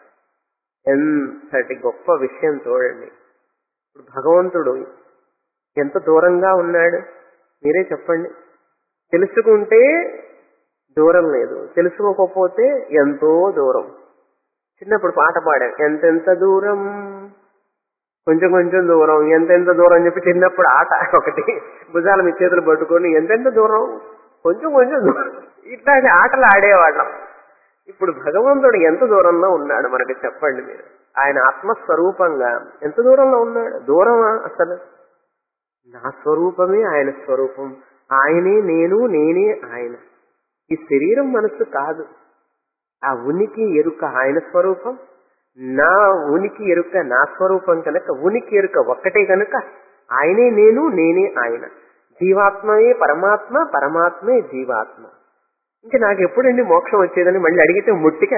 ఎంతటి గొప్ప విషయం చూడండి ఇప్పుడు భగవంతుడు ఎంత దూరంగా ఉన్నాడు మీరే చెప్పండి తెలుసుకుంటే దూరం లేదు తెలుసుకోకపోతే ఎంతో దూరం చిన్నప్పుడు పాట పాడాం ఎంతెంత దూరం కొంచెం కొంచెం దూరం ఎంతెంత దూరం అని చెప్పి చిన్నప్పుడు ఆట ఒకటి భుజాల మీ చేతులు పట్టుకొని ఎంతెంత దూరం కొంచెం కొంచెం దూరం ఇట్లాంటి ఆటలు ఆడేవాళ్ళం ఇప్పుడు భగవంతుడు ఎంత దూరంలో ఉన్నాడు మనకి చెప్పండి మీరు ఆయన ఆత్మస్వరూపంగా ఎంత దూరంలో ఉన్నాడు దూరమా అసలు నా స్వరూపమే ఆయన స్వరూపం ఆయనే నేను నేనే ఆయన ఈ శరీరం మనసు కాదు ఆ ఉనికి ఎరుక ఆయన స్వరూపం నా ఉనికి ఎరుక నా స్వరూపం కనుక ఉనికి ఎరుక ఒక్కటే కనుక ఆయనే నేను నేనే ఆయన జీవాత్మయే పరమాత్మ పరమాత్మే జీవాత్మ ఇంకా నాకు ఎప్పుడండి మోక్షం వచ్చేదని మళ్ళీ అడిగితే ముట్టిగా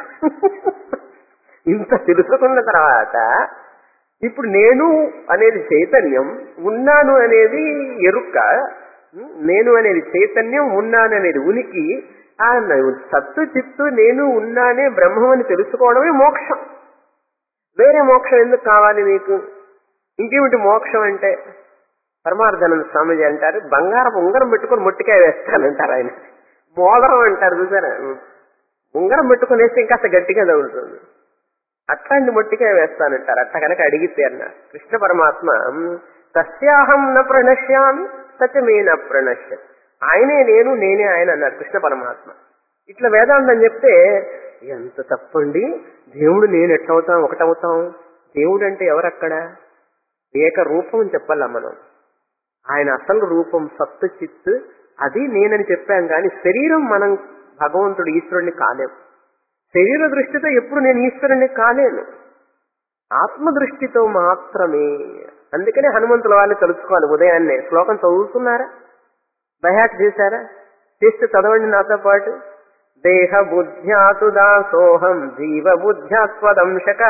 ఇంత తెలుసుకున్న తర్వాత ఇప్పుడు నేను అనేది చైతన్యం ఉన్నాను అనేది ఎరుక నేను అనేది చైతన్యం ఉన్నాను అనేది ఉనికి ఆ సత్తు చిత్తు నేను ఉన్నానే బ్రహ్మం అని తెలుసుకోవడమే మోక్షం వేరే మోక్షం ఎందుకు కావాలి నీకు ఇంకేమిటి మోక్షం అంటే పరమార్థానంద స్వామిజీ అంటారు బంగారం ఉంగరం పెట్టుకొని ముట్టికాయ వేస్తానంటారు ఆయన మోదరం అంటారు చూసారా ఉంగరం పెట్టుకుని వేస్తే ఇంకా గట్టిగా తగులుతుంది అట్లాంటి మొట్టికాయ వేస్తానంటారు అట్లా కనుక అడిగితే అన్న కృష్ణ పరమాత్మ తస్యాహం న ప్రణశ్యామి సత్యమే న ప్రణశ్య ఆయనే నేను నేనే ఆయన అన్నారు కృష్ణ పరమాత్మ ఇట్లా వేదాంతం చెప్తే ఎంత తప్పండి దేవుడు నేను ఎట్లవుతాం ఒకటవుతాం దేవుడు అంటే ఎవరక్కడ ఏక రూపం అని చెప్పాలా మనం ఆయన అసలు రూపం సత్తు చిత్తు అది నేనని చెప్పాం కానీ శరీరం మనం భగవంతుడు ఈశ్వరుణ్ణి కాలేం శరీర దృష్టితో ఎప్పుడు నేను ఈశ్వరుణ్ణి కాలేను ఆత్మదృష్టితో మాత్రమే అందుకనే హనుమంతుల వాళ్ళు తెలుసుకోవాలి ఉదయాన్నే శ్లోకం చదువుతున్నారా బయాట్ చేశారా చేస్తే చదవండి నాతో పాటు దేహ బుద్ధ్యాతు దాసోహం జీవ బుద్ధ్యాత్వదంశక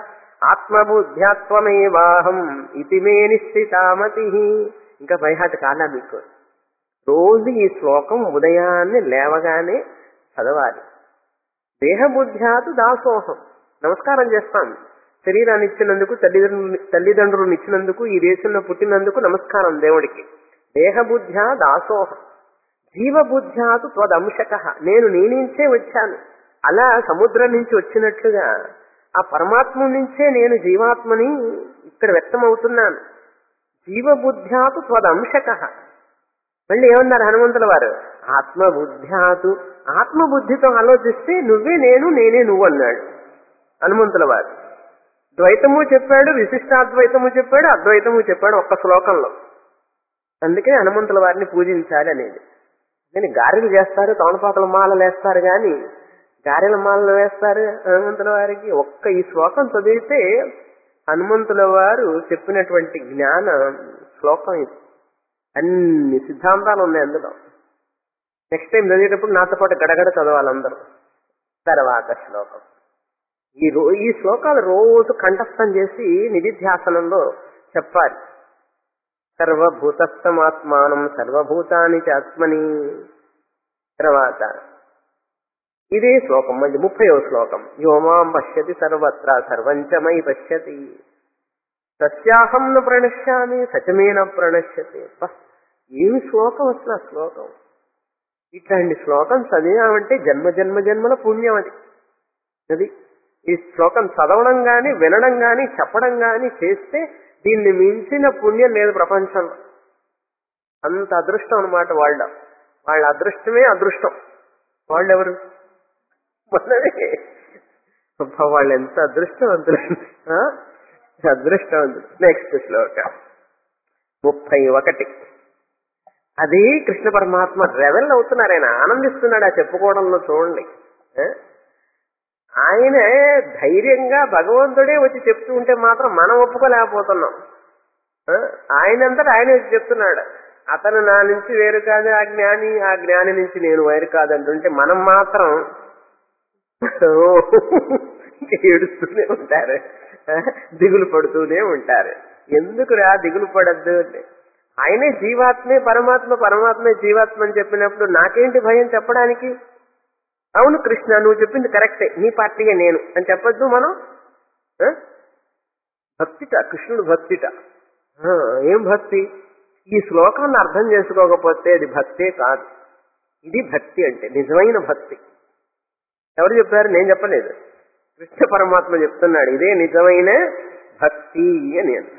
ఆత్మబుద్ధ్యాత్వమేవాహం ఇది మే నిశ్చితామతి ఇంకా బైహాట్ కాలా మీకు రోజు ఈ శ్లోకం ఉదయాన్నే లేవగానే చదవాలి దేహబుద్ధ్యాతు దాసోహం నమస్కారం చేస్తాం శరీరాన్ని ఇచ్చినందుకు తల్లిదండ్రులు తల్లిదండ్రులను ఇచ్చినందుకు ఈ దేశంలో పుట్టినందుకు నమస్కారం దేవుడికి దేహబుద్ధ్యా దాసోహం జీవబుద్ధ్యాతు త్వదంశక నేను నీ నుంచే వచ్చాను అలా సముద్రం నుంచి వచ్చినట్లుగా ఆ పరమాత్మ నుంచే నేను జీవాత్మని ఇక్కడ వ్యక్తమవుతున్నాను జీవబుద్ధ్యాతు త్వదంశక మళ్ళీ ఏమన్నారు హనుమంతుల వారు ఆత్మబుద్ధ్యాతు ఆత్మబుద్ధితో ఆలోచిస్తే నువ్వే నేను నేనే నువ్వు అన్నాడు హనుమంతుల వారు ద్వైతము చెప్పాడు విశిష్టాద్వైతము చెప్పాడు అద్వైతము చెప్పాడు ఒక్క శ్లోకంలో అందుకే హనుమంతుల వారిని పూజించాలి అనేది నేను గారెలు చేస్తారు తోనపాకల మాలలు వేస్తారు కానీ గారెల మాలలు వేస్తారు హనుమంతుల వారికి ఒక్క ఈ శ్లోకం చదివితే హనుమంతుల వారు చెప్పినటువంటి జ్ఞాన శ్లోకం ఇది అన్ని సిద్ధాంతాలు ఉన్నాయి అందులో నెక్స్ట్ టైం చదివేటప్పుడు నాతో పాటు గడగడ చదవాలి అందరూ తర్వాత శ్లోకం ఈ రో ఈ శ్లోకాలు రోజు కంఠస్థం చేసి నిధిధ్యాసనంలో చెప్పాలి సర్వభూతస్థమాత్మానం సర్వభూతాని చ ఆత్మని తర్వాత ఇదే శ్లోకం మళ్ళీ ముప్పయో శ్లోకం యోమాం పశ్యతి సర్వత్ర సర్వంచమై పశ్యతి సత్యాహం న ప్రణశ్యామి సచమేన ప్రణశ్యతి అబ్బా, ఏమి శ్లోకం అసలు ఆ శ్లోకం ఇట్లాంటి శ్లోకం చదివామంటే జన్మ జన్మ జన్మల పుణ్యం అది అది ఈ శ్లోకం చదవడం గాని వినడం గాని చెప్పడం గాని చేస్తే దీన్ని మించిన పుణ్యం లేదు ప్రపంచంలో అంత అదృష్టం అనమాట వాళ్ళ వాళ్ళ అదృష్టమే అదృష్టం వాళ్ళెవరు మనమే అబ్బా, వాళ్ళు ఎంత అదృష్టవంతులు ఆ? అదృష్టవంతులు నెక్స్ట్ శ్లోక ముప్పై ఒకటి అది కృష్ణ పరమాత్మ రెవెల్ అవుతున్నారు ఆయన ఆనందిస్తున్నాడు ఆ చెప్పుకోవడంలో చూడండి ఆ? ఆయన ధైర్యంగా భగవంతుడే వచ్చి చెప్తూ ఉంటే మాత్రం మనం ఒప్పుకోలేకపోతున్నాం ఆ? ఆయనంతటా ఆయన వచ్చి చెప్తున్నాడు అతను నా నుంచి వేరు కాదు ఆ జ్ఞాని ఆ జ్ఞాని నుంచి నేను వేరు కాదంటుంటే మనం మాత్రం ఓ, ఏడుస్తూనే ఉంటారు ఆ? దిగులు పడుతూనే ఉంటారు ఎందుకు రా దిగులు పడద్దు అంటే ఆయనే జీవాత్మే పరమాత్మ పరమాత్మే జీవాత్మ అని చెప్పినప్పుడు నాకేంటి భయం చెప్పడానికి అవును కృష్ణ నువ్వు చెప్పింది కరెక్టే నీ పార్టీయే నేను అని చెప్పొద్దు మనం ఆ? భక్తిట కృష్ణుడు భక్తిట ఆ, ఏం భక్తి ఈ శ్లోకాన్ని అర్థం చేసుకోకపోతే అది భక్తే కాదు ఇది భక్తి అంటే నిజమైన భక్తి ఎవరు చెప్పారు నేను చెప్పలేదు కృష్ణ పరమాత్మ చెప్తున్నాడు ఇదే నిజమైన భక్తి అని అంటారు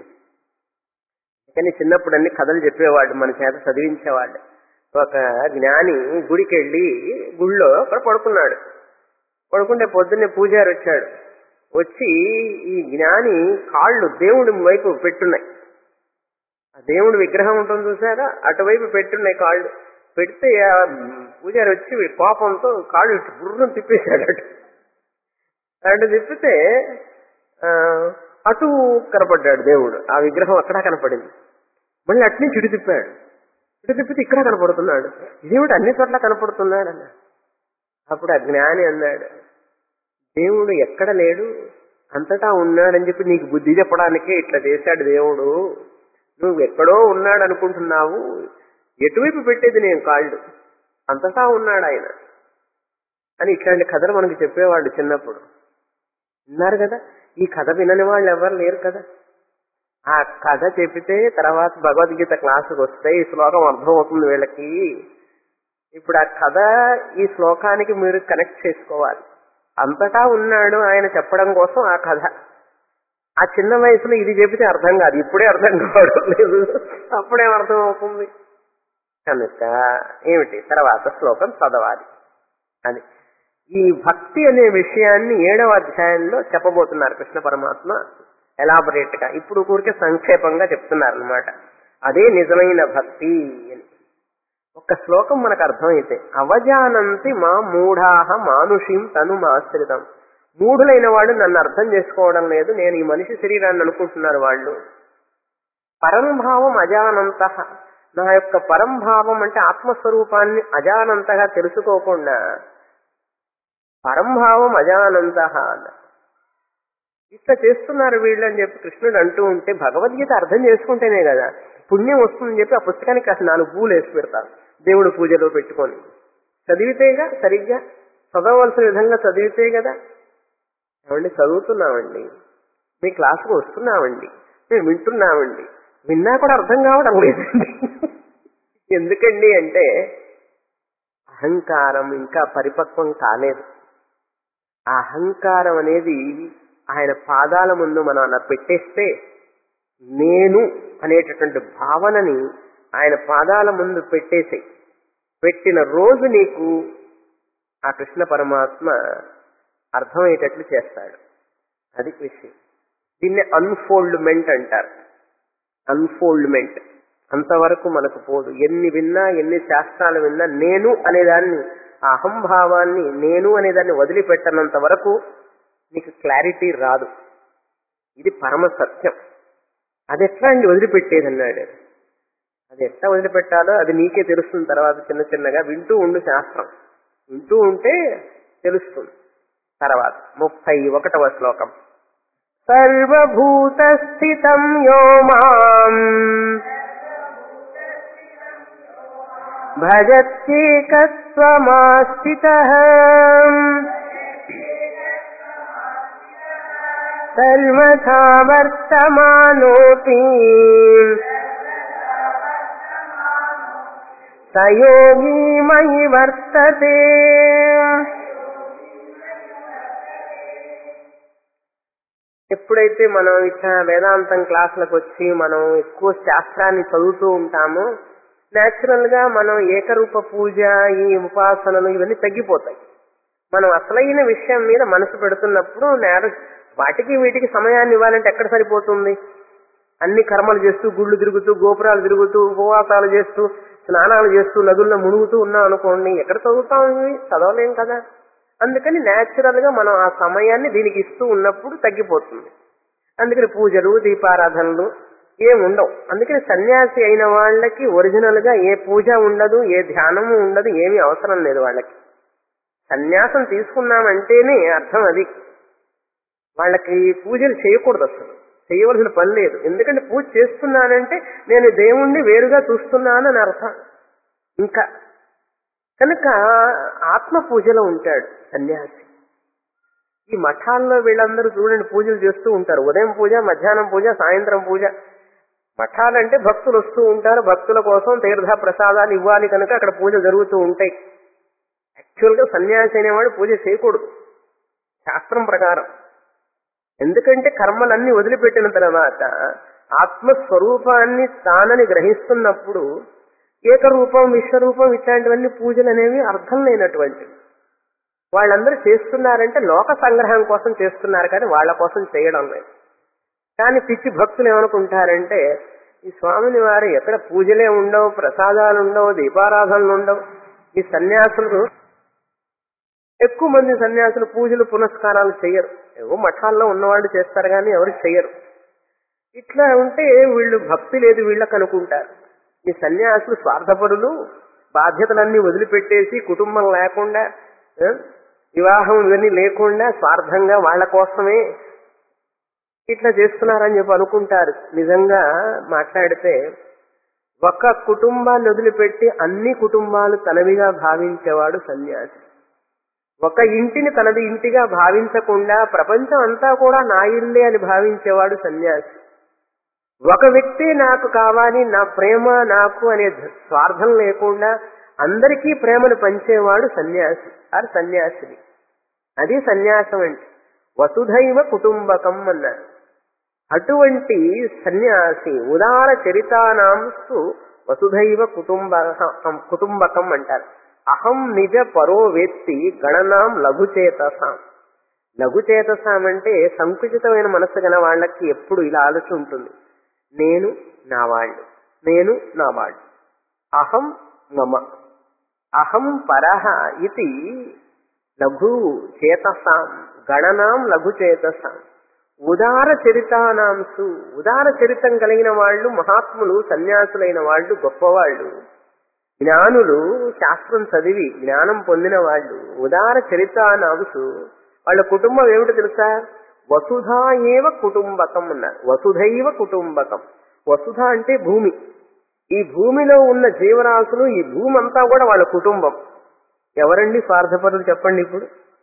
కానీ చిన్నప్పుడు అన్ని కథలు చెప్పేవాడు మన చేత చదివించేవాడు ఒక జ్ఞాని గుడికి వెళ్ళి గుళ్ళో అక్కడ పడుకున్నాడు పడుకుంటే పొద్దున్నే పూజారి వచ్చాడు వచ్చి ఈ జ్ఞాని కాళ్ళు దేవుడి వైపు పెట్టున్నాయి ఆ దేవుడి విగ్రహం ఉంటుంది చూసారా అటువైపు పెట్టున్నాయి కాళ్ళు పెడితే ఆ పూజారి వచ్చి కోపంతో కాళ్ళు ఇటు బుర్రం తిప్పేశాడు అటు అటు తిప్పితే ఆ, అటు కనపడ్డాడు దేవుడు ఆ విగ్రహం అక్కడ కనపడింది మళ్ళీ అటు నుంచి ఇటు తిప్పాడు ఇటు తిప్పితే ఇక్కడ కనపడుతున్నాడు దేవుడు అన్ని చోట్ల కనపడుతున్నాడు అన్న అప్పుడు ఆ జ్ఞాని అన్నాడు దేవుడు ఎక్కడ లేడు అంతటా ఉన్నాడని చెప్పి నీకు బుద్ధి చెప్పడానికే ఇట్లా చేశాడు దేవుడు నువ్వు ఎక్కడో ఉన్నాడు అనుకుంటున్నావు ఎటువైపు పెట్టేది నేను కాళ్ళు అంతటా ఉన్నాడు ఆయన అని ఇట్లాంటి కథలు మనకు చెప్పేవాళ్ళు చిన్నప్పుడు విన్నారు కదా ఈ కథ వినని వాళ్ళు ఎవరు లేరు కదా ఆ కథ చెప్పితే తర్వాత భగవద్గీత క్లాసుకు వస్తే ఈ శ్లోకం అర్థం అవుతుంది వీళ్ళకి ఇప్పుడు ఆ కథ ఈ శ్లోకానికి మీరు కనెక్ట్ చేసుకోవాలి అంతటా ఉన్నాడు ఆయన చెప్పడం కోసం ఆ కథ ఆ చిన్న వయసులో ఇది చెబితే అర్థం కాదు ఇప్పుడే అర్థం కావడం లేదు అప్పుడేం అర్థం అవుతుంది కనుక ఏమిటి తర్వాత శ్లోకం చదవాలి అది ఈ భక్తి అనే విషయాన్ని ఏడవ అధ్యాయంలో చెప్పబోతున్నారు కృష్ణ పరమాత్మ ఎలాబొరేట్ గా ఇప్పుడు ఊరికే సంక్షేపంగా చెప్తున్నారు అనమాట అదే నిజమైన భక్తి అని ఒక శ్లోకం మనకు అర్థమైతే అవజానంతి మా మూఢాహ మానుషిం తను మాశ్రితం మూఢులైన వాళ్ళు నన్ను అర్థం చేసుకోవడం లేదు నేను ఈ మనిషి శరీరాన్ని అనుకుంటున్నారు వాళ్ళు పరంభావం అజానంత నా యొక్క పరంభావం అంటే ఆత్మస్వరూపాన్ని అజానంతగా తెలుసుకోకుండా పరంభావం అజానంత అన్న ఇట్లా చేస్తున్నారు వీళ్ళు అని చెప్పి కృష్ణుడు అంటూ ఉంటే భగవద్గీత అర్థం చేసుకుంటేనే కదా పుణ్యం వస్తుందని చెప్పి ఆ పుస్తకానికి కాస్త నాలుగు పూలు వేసి పెడతారు దేవుడు పూజలో పెట్టుకొని చదివితేగా సరిగ్గా చదవవలసిన విధంగా చదివితే కదా ఏమండి చదువుతున్నామండి మీ క్లాసుకు వస్తున్నామండి మేము వింటున్నామండి విన్నా కూడా అర్థం కావడం లేదండి ఎందుకండి అంటే అహంకారం ఇంకా పరిపక్వం కాలేదు ఆ అహంకారం అనేది ఆయన పాదాల ముందు మనం అలా పెట్టేస్తే నేను అనేటటువంటి భావనని ఆయన పాదాల ముందు పెట్టేసి పెట్టిన రోజు నీకు ఆ కృష్ణ పరమాత్మ అర్థమయ్యేటట్లు చేస్తాడు అది విషయం దీన్ని అన్ఫోల్డ్మెంట్ అంటారు అన్ఫోల్డ్మెంట్ అంతవరకు మనకు పోదు ఎన్ని విన్నా ఎన్ని శాస్త్రాలు విన్నా నేను అనేదాన్ని ఆ అహంభావాన్ని నేను అనేదాన్ని వదిలిపెట్టనంత వరకు నీకు క్లారిటీ రాదు ఇది పరమ సత్యం అది ఎట్లా అండి వదిలిపెట్టేది అన్నాడు అది ఎట్లా వదిలిపెట్టాలో అది నీకే తెలుస్తుంది తర్వాత చిన్న చిన్నగా వింటూ ఉండు శాస్త్రం వింటూ ఉంటే తెలుస్తుంది తర్వాత ముప్పై ఒకటవ శ్లోకం సర్వభూత స్థితం యో మాం భజత్యేకస్వమాస్థిత సర్వథా వర్తమానోపి సయోగీ మయి వర్తతే ఎప్పుడైతే మనం ఇట్లా వేదాంతం క్లాసులకు వచ్చి మనం ఎక్కువ శాస్త్రాన్ని చదువుతూ ఉంటామో నేచురల్ గా మనం ఏకరూప పూజ ఈ ఉపాసనలు ఇవన్నీ తగ్గిపోతాయి మనం అసలైన విషయం మీద మనసు పెడుతున్నప్పుడు నేర వాటికి వీటికి సమయాన్ని ఇవ్వాలంటే ఎక్కడ సరిపోతుంది అన్ని కర్మలు చేస్తూ గుళ్ళు తిరుగుతూ గోపురాలు తిరుగుతూ ఉపవాసాలు చేస్తూ స్నానాలు చేస్తూ నదుల్లో మునుగుతూ ఉన్నాం అనుకోండి ఎక్కడ చదువుతాం ఇవి చదవలేం కదా అందుకని న్యాచురల్ గా మనం ఆ సమయాన్ని దీనికి ఇస్తూ ఉన్నప్పుడు తగ్గిపోతుంది అందుకని పూజలు దీపారాధనలు ఏం ఉండవు అందుకని సన్యాసి అయిన వాళ్ళకి ఒరిజినల్ గా ఏ పూజ ఉండదు ఏ ధ్యానము ఉండదు ఏమీ అవసరం లేదు వాళ్ళకి సన్యాసం తీసుకున్నామంటేనే అర్థం అది వాళ్ళకి పూజలు చేయకూడదు అసలు చేయవలసిన పని లేదు ఎందుకంటే పూజ చేస్తున్నానంటే నేను దేవుణ్ణి వేరుగా చూస్తున్నాను అని అర్థం ఇంకా కనుక ఆత్మ పూజలో ఉంటాడు సన్యాసి ఈ మఠాల్లో వీళ్ళందరూ చూడండి పూజలు చేస్తూ ఉంటారు ఉదయం పూజ మధ్యాహ్నం పూజ సాయంత్రం పూజ మఠాలంటే భక్తులు వస్తూ ఉంటారు భక్తుల కోసం తీర్థ ప్రసాదాలు ఇవ్వాలి కనుక అక్కడ పూజ జరుగుతూ ఉంటాయి యాక్చువల్ గా సన్యాసి అనేవాడు పూజ చేయకూడదు శాస్త్రం ప్రకారం ఎందుకంటే కర్మలన్నీ వదిలిపెట్టిన తర్వాత ఆత్మస్వరూపాన్ని తానని గ్రహిస్తున్నప్పుడు ఏకరూపం విశ్వరూపం ఇట్లాంటివన్నీ పూజలు అనేవి అర్థం లేనటువంటివి వాళ్ళందరూ చేస్తున్నారంటే లోక సంగ్రహం కోసం చేస్తున్నారు కానీ వాళ్ళ కోసం చేయడం లేదు కానీ పిచ్చి భక్తులు ఏమనుకుంటారంటే ఈ స్వామిని వారు ఎక్కడ పూజలే ఉండవు ప్రసాదాలు ఉండవు దీపారాధనలు ఉండవు ఈ సన్యాసులు ఎక్కువ మంది సన్యాసులు పూజలు పునస్కారాలు చేయరు ఏవో మఠాల్లో ఉన్నవాళ్ళు చేస్తారు కానీ ఎవరు చెయ్యరు ఇట్లా ఉంటే వీళ్ళు భక్తి లేదు వీళ్ళకి అనుకుంటారు ఈ సన్యాసులు స్వార్థపరులు బాధ్యతలన్నీ వదిలిపెట్టేసి కుటుంబం లేకుండా ఆ, వివాహం ఇవన్నీ లేకుండా స్వార్థంగా వాళ్ళ కోసమే ఇట్లా చేస్తున్నారని చెప్పి అనుకుంటారు నిజంగా మాట్లాడితే ఒక కుటుంబాన్ని వదిలిపెట్టి అన్ని కుటుంబాలు తనవిగా భావించేవాడు సన్యాసి ఒక ఇంటిని తనది ఇంటిగా భావించకుండా ప్రపంచం అంతా కూడా నా ఇల్లే అని భావించేవాడు సన్యాసి ఒక వ్యక్తి నాకు కావాలి నా ప్రేమ నాకు అనే స్వార్థం లేకుండా అందరికీ ప్రేమను పంచేవాడు సన్యాసి అది సన్యాసిని అది సన్యాసం అంటే వసుధైవ కుటుంబకం అన్నారు అటువంటి సన్యాసి ఉదార చరితానాంస్తు వసుధైవ కుటుంబ కుటుంబకం అంటారు అహం నిజ పరో వేత్తి గణనాం లఘుచేతసాం లఘుచేతసాం అంటే సంకుచితమైన మనసు గల వాళ్ళకి ఎప్పుడు ఇలా ఆలోచన ఉంటుంది నేను నా వాళ్ళు నేను నా వాళ్ళు అహం మమ అహం పరహ ఇది లఘు చేతసాం గణనాం లఘు చేతసాం ఉదార చరితానాంసు ఉదార చరితం కలిగిన వాళ్ళు మహాత్ములు సన్యాసులైన వాళ్ళు గొప్పవాళ్ళు జ్ఞానులు శాస్త్రం చదివి జ్ఞానం పొందిన వాళ్ళు ఉదార చరితానాంసు వాళ్ళ కుటుంబం ఏమిటో తెలుసా వసుధా ఏవ కుటుంబకం అన్నారు వసుధైవ కుటుంబకం వసుధ అంటే భూమి ఈ భూమిలో ఉన్న జీవరాశులు ఈ భూమి అంతా కూడా వాళ్ళ కుటుంబం ఎవరండి స్వార్థపరులు చెప్పండి ఇప్పుడు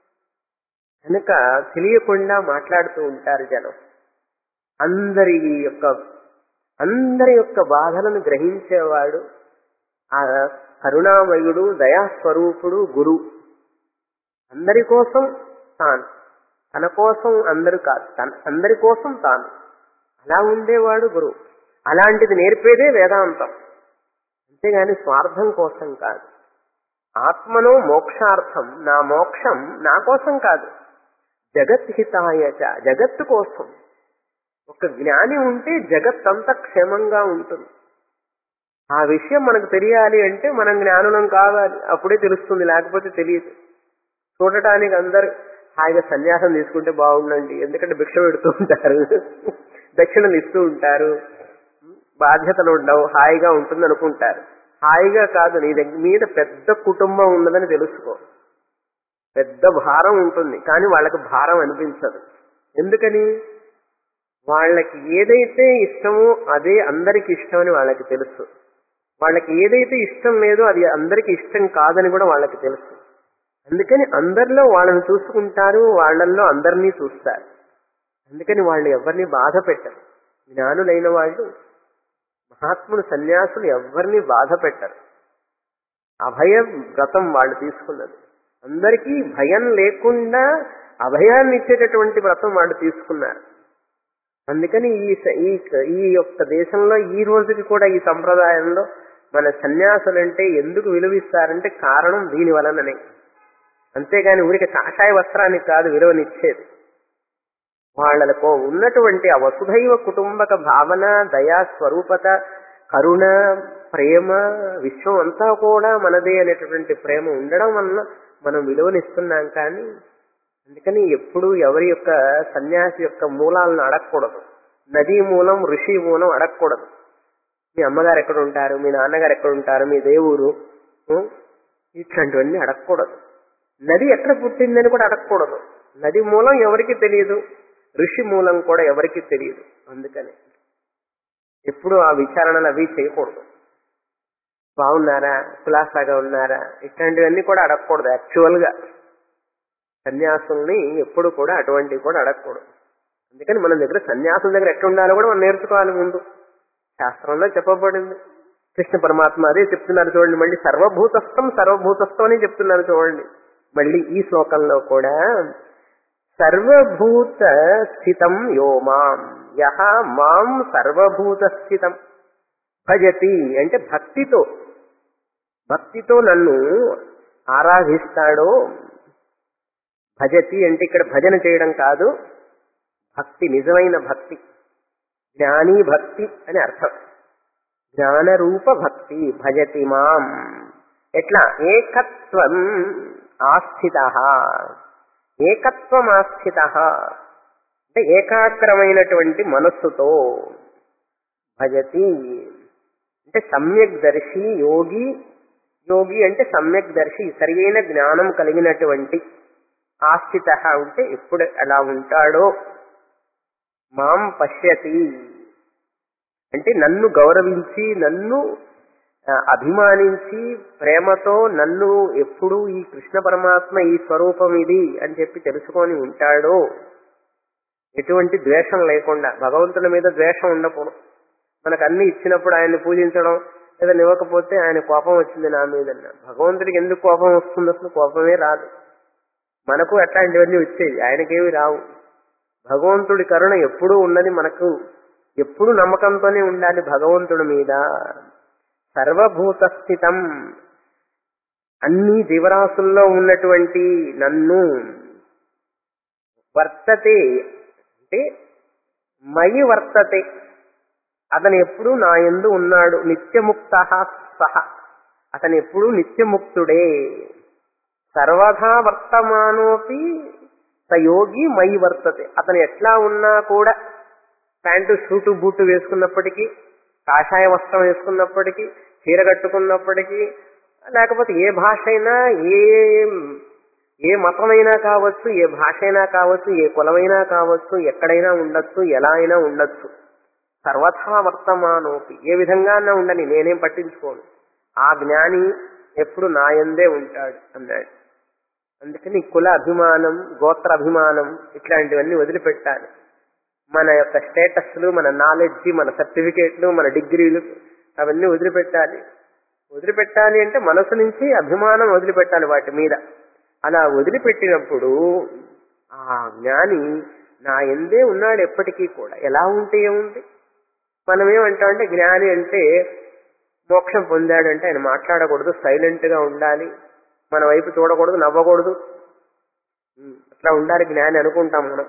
కనుక తెలియకుండా మాట్లాడుతూ ఉంటారు జనం అందరి యొక్క అందరి యొక్క బాధలను గ్రహించేవాడు ఆ కరుణామయుడు దయాస్వరూపుడు గురు అందరి కోసం తాను తన కోసం అందరు కాదు తన అందరి కోసం తాను అలా ఉండేవాడు గురువు అలాంటిది నేర్పేదే వేదాంతం అంతేగాని స్వార్థం కోసం కాదు ఆత్మనో మోక్షార్థం నా మోక్షం నా కోసం కాదు జగత్ హితాయ చ జగత్తు కోసం ఒక జ్ఞాని ఉంటే జగత్ అంతా క్షేమంగా ఉంటుంది ఆ విషయం మనకు తెలియాలి అంటే మనం జ్ఞానులం కావాలి అప్పుడే తెలుస్తుంది లేకపోతే తెలియదు చూడటానికి అందరు హాయిగా సన్యాసం తీసుకుంటే బాగుండండి ఎందుకంటే భిక్ష పెడుతూ ఉంటారు దక్షిణలు ఇస్తూ ఉంటారు బాధ్యతలు ఉండవు హాయిగా ఉంటుంది అనుకుంటారు హాయిగా కాదు నీ దగ్గర మీద పెద్ద కుటుంబం ఉన్నదని తెలుసుకో పెద్ద భారం ఉంటుంది కానీ వాళ్ళకి భారం అనిపించదు ఎందుకని వాళ్ళకి ఏదైతే ఇష్టమో అదే అందరికి ఇష్టమని వాళ్ళకి తెలుసు వాళ్ళకి ఏదైతే ఇష్టం లేదో అది అందరికి ఇష్టం కాదని కూడా వాళ్ళకి తెలుసు అందుకని అందరిలో వాళ్ళని చూసుకుంటారు వాళ్ళల్లో అందరినీ చూస్తారు అందుకని వాళ్ళు ఎవరిని బాధ పెట్టరు జ్ఞానులైన వాళ్ళు మహాత్ములు సన్యాసులు ఎవరిని బాధ పెట్టరు అభయ వ్రతం వాళ్ళు తీసుకున్నది అందరికీ భయం లేకుండా అభయాన్ని ఇచ్చేటటువంటి వ్రతం వాళ్ళు తీసుకున్నారు అందుకని ఈ స- ఈ ఈ యొక్క దేశంలో ఈ రోజుకి కూడా ఈ సంప్రదాయంలో మన సన్యాసులంటే ఎందుకు విలువిస్తారంటే కారణం దీని వలననే అంతేగాని ఊరికి కాషాయ వస్త్రానికి కాదు విలువనిచ్చేది వాళ్ళకు ఉన్నటువంటి ఆ వసుధైవ కుటుంబక భావన దయా స్వరూపత కరుణ ప్రేమ విశ్వం అంతా కూడా మనదే అనేటటువంటి ప్రేమ ఉండడం వలన మనం విలువనిస్తున్నాం కానీ అందుకని ఎప్పుడు ఎవరి యొక్క సన్యాసి యొక్క మూలాలను అడగకూడదు నదీ మూలం ఋషి మూలం అడగకూడదు మీ అమ్మగారు ఎక్కడ ఉంటారు మీ నాన్నగారు ఎక్కడ ఉంటారు మీ దేవురు ఉం? ఇట్లాంటివన్నీ అడగకూడదు నది ఎక్కడ పుట్టిందని కూడా అడగకూడదు నది మూలం ఎవరికి తెలియదు ఋషి మూలం కూడా ఎవరికి తెలియదు అందుకని ఎప్పుడు ఆ విచారణలు అవి చేయకూడదు బాగున్నారా కులాసాగా ఉన్నారా ఇట్లాంటివన్నీ కూడా అడగకూడదు యాక్చువల్ గా సన్యాసుల్ని ఎప్పుడు కూడా అటువంటివి కూడా అడగకూడదు అందుకని మన దగ్గర సన్యాసుల దగ్గర ఎట్లా ఉండాలో కూడా మనం నేర్చుకోవాలి ముందు శాస్త్రంలో చెప్పబడింది కృష్ణ పరమాత్మ అదే చెప్తున్నారు చూడండి మళ్ళీ సర్వభూతస్థం సర్వభూతస్థం అని చెప్తున్నారు చూడండి మళ్ళీ ఈ శ్లోకంలో కూడా సర్వభూత స్థితం యో మాం యహ మాం సర్వభూత స్థితం భజతి అంటే భక్తితో భక్తితో నన్ను ఆరాధిస్తాడో భజతి అంటే ఇక్కడ భజన చేయడం కాదు భక్తి నిజమైన భక్తి జ్ఞాని భక్తి అని అర్థం జ్ఞానరూప భక్తి భజతి మాం ఎట్లా ఏకత్వం ఆస్థిత ఏకత్వం ఆస్థిత అంటే ఏకాగ్రమైనటువంటి మనస్సుతో భజతి అంటే సమ్యక్ దర్శి యోగి యోగి అంటే సమ్యక్ దర్శి సరియైన జ్ఞానం కలిగినటువంటి ఆస్థిత ఉంటే ఎప్పుడు ఎలా ఉంటాడో మాం పశ్యతి అంటే నన్ను గౌరవించి నన్ను ఆ, అభిమానించి ప్రేమతో నన్ను ఎప్పుడు ఈ కృష్ణ పరమాత్మ ఈ స్వరూపం ఇది అని చెప్పి తెలుసుకొని ఉంటాడో ఎటువంటి ద్వేషం లేకుండా భగవంతుని మీద ద్వేషం ఉండకూడదు మనకు అన్ని ఇచ్చినప్పుడు ఆయన్ని పూజించడం లేదా ఇవ్వకపోతే ఆయన కోపం వచ్చింది నా మీద భగవంతుడికి ఎందుకు కోపం వస్తుంది అసలు కోపమే రాదు మనకు అట్లాంటివన్నీ వచ్చేవి ఆయనకేవి రావు భగవంతుడి కరుణ ఎప్పుడూ ఉన్నది మనకు ఎప్పుడు నమ్మకంతోనే ఉండాలి భగవంతుడి మీద సర్వభూత స్థితం అన్ని జీవరాశుల్లో ఉన్నటువంటి నన్ను వర్తతే అంటే మయి వర్తతే అతను ఎప్పుడు నా ఎందు ఉన్నాడు నిత్యముక్త సహ అతను ఎప్పుడు నిత్యముక్తుడే సర్వథా వర్తమానోపి సయోగి మై వర్తతే అతను ఎట్లా ఉన్నా కూడా ప్యాంటు షూటు బూటు వేసుకున్నప్పటికీ కాషాయ వస్త్రం వేసుకున్నప్పటికీ చీర కట్టుకున్నప్పటికీ లేకపోతే ఏ భాష అయినా ఏ ఏ మతమైనా కావచ్చు ఏ భాష అయినా కావచ్చు ఏ కులమైనా కావచ్చు ఎక్కడైనా ఉండొచ్చు ఎలా అయినా ఉండొచ్చు సర్వథా వర్తమానోపి ఏ విధంగా ఉండని నేనేం పట్టించుకోను ఆ జ్ఞాని ఎప్పుడు నాయందే ఉంటాడు అన్నాడు అందుకని కుల అభిమానం గోత్ర అభిమానం ఇట్లాంటివన్నీ వదిలిపెట్టాలి మన యొక్క స్టేటస్లు మన నాలెడ్జ్ మన సర్టిఫికేట్లు మన డిగ్రీలు అవన్నీ వదిలిపెట్టాలి వదిలిపెట్టాలి అంటే మనసు నుంచి అభిమానం వదిలిపెట్టాలి వాటి మీద అలా వదిలిపెట్టినప్పుడు ఆ జ్ఞాని నా ఎందే ఉన్నాడు ఎప్పటికీ కూడా ఎలా ఉంటే ఏముంది మనం ఏమంటామంటే జ్ఞాని అంటే మోక్షం పొందాడంటే ఆయన మాట్లాడకూడదు సైలెంట్ గా ఉండాలి మన వైపు చూడకూడదు నవ్వకూడదు ఉమ్, అట్లా ఉండాలి జ్ఞాని అనుకుంటాం మనం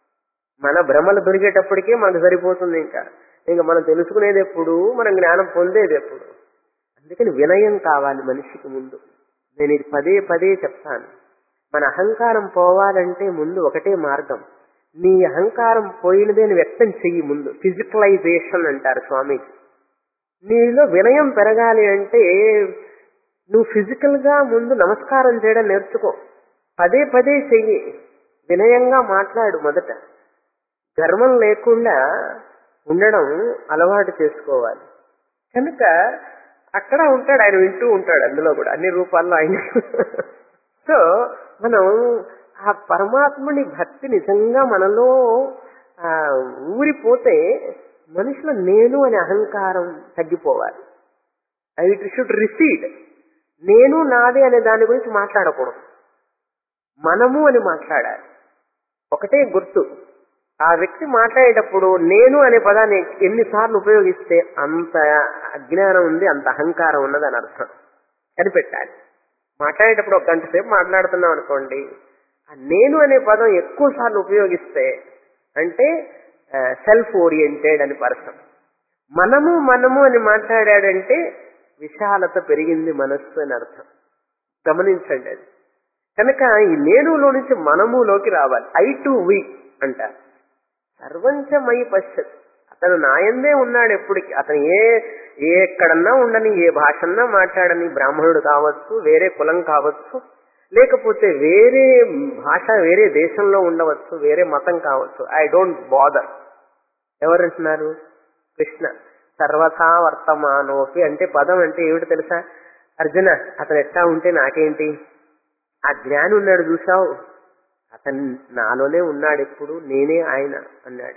మన భ్రమలు దొరికేటప్పటికే మనకు సరిపోతుంది ఇంకా ఇంకా మనం తెలుసుకునేది ఎప్పుడు మనం జ్ఞానం పొందేది ఎప్పుడు అందుకని వినయం కావాలి మనిషికి ముందు నేను ఇది పదే పదే చెప్తాను మన అహంకారం పోవాలంటే ముందు ఒకటే మార్గం నీ అహంకారం పోయినదే నువ్వు వ్యక్తం చెయ్యి ముందు ఫిజికలైజేషన్ అంటారు స్వామీజీ నీలో వినయం పెరగాలి అంటే నువ్వు ఫిజికల్ గా ముందు నమస్కారం చేయడం నేర్చుకో పదే పదే చెయ్యి వినయంగా మాట్లాడు మొదట గర్వం లేకుండా ఉండడం అలవాటు చేసుకోవాలి కనుక అక్కడ ఉంటాడు ఆయన వింటూ ఉంటాడు అందులో కూడా అన్ని రూపాల్లో ఆయన సో మనం ఆ పరమాత్ముని భక్తి నిజంగా మనలో ఆ, ఊరిపోతే మనిషిలో నేను అనే అహంకారం తగ్గిపోవాలి ఇట్ షుడ్ రిసీడ్ నేను నాది అనే దాని గురించి మాట్లాడకూడదు మనము అని మాట్లాడాలి ఒకటే గుర్తు ఆ వ్యక్తి మాట్లాడేటప్పుడు నేను అనే పదాన్ని ఎన్నిసార్లు ఉపయోగిస్తే అంత అజ్ఞానం ఉంది అంత అహంకారం ఉన్నది అని అర్థం కనిపెట్టాలి మాట్లాడేటప్పుడు ఒక గంట సేపు మాట్లాడుతున్నాం అనుకోండి ఆ నేను అనే పదం ఎక్కువ సార్లు ఉపయోగిస్తే అంటే సెల్ఫ్ ఓరియంటెడ్ అని పర్సన్ మనము మనము అని మాట్లాడాడంటే విశాలత పెరిగింది మనస్సు అని అర్థం గమనించండి అది కనుక ఈ నేనులో నుంచి మనములోకి రావాలి ఐ టు వి అంటారు సర్వంచమై పశ్చత్ అతను నాయందే ఉన్నాడు ఎప్పటికి అతను ఏ ఏ ఎక్కడన్నా ఉండని ఏ భాషన్నా మాట్లాడని బ్రాహ్మణుడు కావచ్చు వేరే కులం కావచ్చు లేకపోతే వేరే భాష వేరే దేశంలో ఉండవచ్చు వేరే మతం కావచ్చు ఐ డోంట్ బాదర్ ఎవరంటున్నారు కృష్ణ సర్వథా వర్తమానోపి అంటే పదం అంటే ఏమిటి తెలుసా అర్జున అతను ఎట్లా ఉంటే నాకేంటి ఆ జ్ఞాని ఉన్నాడు చూసావు అతను నాలోనే ఉన్నాడు ఎప్పుడు నేనే ఆయన అన్నాడు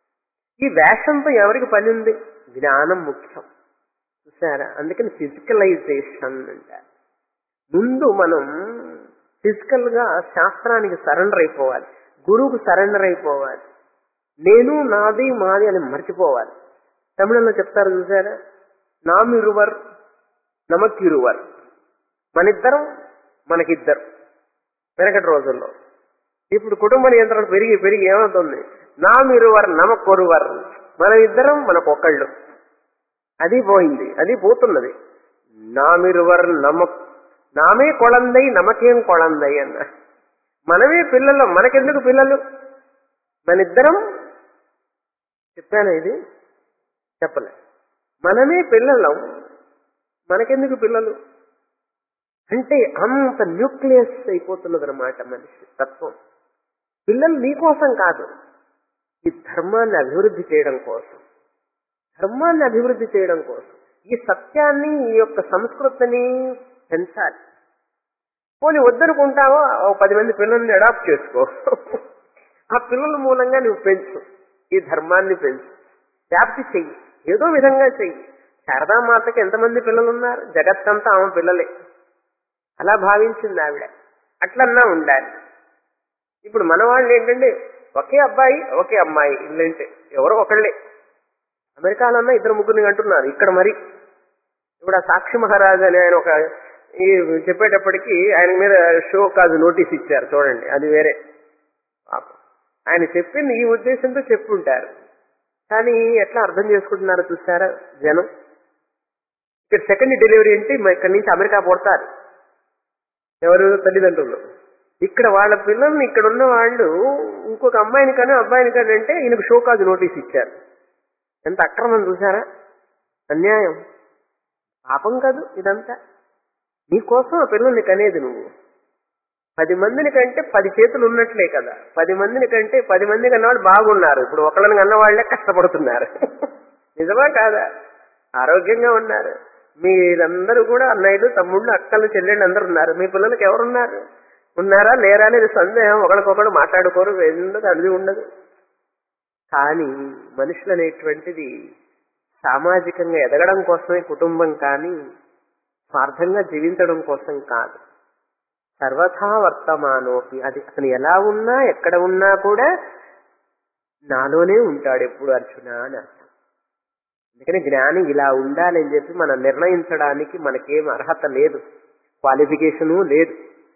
ఈ వేషంతో ఎవరికి పని ఉంది జ్ఞానం ముఖ్యం చూసారా అందుకని ఫిజికలైజేషన్ అంటారు ముందు మనం ఫిజికల్ గా శాస్త్రానికి సరెండర్ అయిపోవాలి గురువుకు సరెండర్ అయిపోవాలి నేను నాది మాది అని మర్చిపోవాలి తమిళంలో చెప్తారు చూసారా నామిరువర్ నమకిరువర్ మనిద్దరం మనకిద్దరు వెనకటి రోజుల్లో ఇప్పుడు కుటుంబ నియంత్రణ పెరిగి పెరిగి ఏమవుతుంది నామిరువర్ నమకొరువర్ మనం ఇద్దరం మనకొకళ్ళు అది పోయింది అది పోతున్నది నామిరువర్ నమ నామే కొళందై నమకేం కొళందై అన్న మనమే పిల్లలు మనకెందుకు పిల్లలు మనిద్దరం చెప్పాను ఇది చెప్పలే మనమే పిల్లలం మనకెందుకు పిల్లలు అంటే అంత న్యూక్లియస్ అయిపోతున్నది అనమాట మనిషి తత్వం పిల్లలు నీకోసం కాదు ఈ ధర్మాన్ని అభివృద్ధి చేయడం కోసం ధర్మాన్ని అభివృద్ధి చేయడం కోసం ఈ సత్యాన్ని ఈ యొక్క సంస్కృతిని పెంచాలి పోనీ వద్దనుకుంటావో ఓ పది మంది పిల్లల్ని అడాప్ట్ చేసుకో ఆ పిల్లల మూలంగా నువ్వు పెంచు ఈ ధర్మాన్ని పెంచు వ్యాప్తి చెయ్యి ఏదో విధంగా చెయ్యి శారదామాతకి ఎంతమంది పిల్లలు ఉన్నారు జగత్తంతా ఆమె పిల్లలే అలా భావించింది ఆవిడ అట్లన్నా ఉండాలి ఇప్పుడు మన వాళ్ళు ఏంటంటే ఒకే అబ్బాయి ఒకే అమ్మాయి ఇల్లంటే ఎవరో ఒకళ్ళే అమెరికాలో అన్నా ఇద్దరు ముగ్గురిని అంటున్నారు ఇక్కడ మరి ఇప్పుడు ఆ సాక్షి మహారాజ్ అని ఆయన ఒక ఈ చెప్పేటప్పటికి ఆయన మీద షో కాదు నోటీస్ ఇచ్చారు చూడండి అది వేరే పాపం. ఆయన చెప్పింది ఈ ఉద్దేశంతో చెప్పుంటారు కానీ ఎట్లా అర్థం చేసుకుంటున్నారో చూసారా జనం ఇక్కడ సెకండ్ డెలివరీ అంటే మ- ఇక్కడి నుంచి అమెరికా పోతారు ఎవరు తల్లిదండ్రులు ఇక్కడ వాళ్ళ పిల్లల్ని ఇక్కడ ఉన్న వాళ్ళు ఇంకొక అమ్మాయిని కానీ అబ్బాయిని కానీ అంటే ఈయనకు షోకాజు నోటీస్ ఇచ్చారు ఎంత అక్రమం చూసారా అన్యాయం పాపం కాదు ఇదంతా నీకోసం ఆ పిల్లల్ని కనేది నువ్వు పది మందిని కంటే పది చేతులు ఉన్నట్లే కదా పది మందిని కంటే పది మంది కన్నవాళ్ళు బాగున్నారు ఇప్పుడు ఒకళ్ళని కన్న వాళ్ళే కష్టపడుతున్నారు నిజమా కాదా ఆరోగ్యంగా ఉన్నారు మీరందరూ కూడా అన్నయ్యలు తమ్ముళ్ళు అక్కలు చెల్లెళ్ళు అందరూ ఉన్నారు మీ పిల్లలకి ఎవరున్నారు ఉన్నారా లేరా అనేది సందేహం ఒకరికొకరు మాట్లాడుకోరు ఉండదు అది ఉండదు కానీ మనుషులు అనేటువంటిది సామాజికంగా ఎదగడం కోసమే కుటుంబం కానీ స్వార్థంగా జీవించడం కోసం కాదు సర్వథా వర్తమానోపి అది అతను ఎలా ఉన్నా ఎక్కడ ఉన్నా కూడా నాలోనే ఉంటాడు ఎప్పుడు అర్జున అని అర్థం అందుకని జ్ఞాని ఇలా ఉండాలని చెప్పి మనం నిర్ణయించడానికి మనకేం అర్హత లేదు క్వాలిఫికేషను లేదు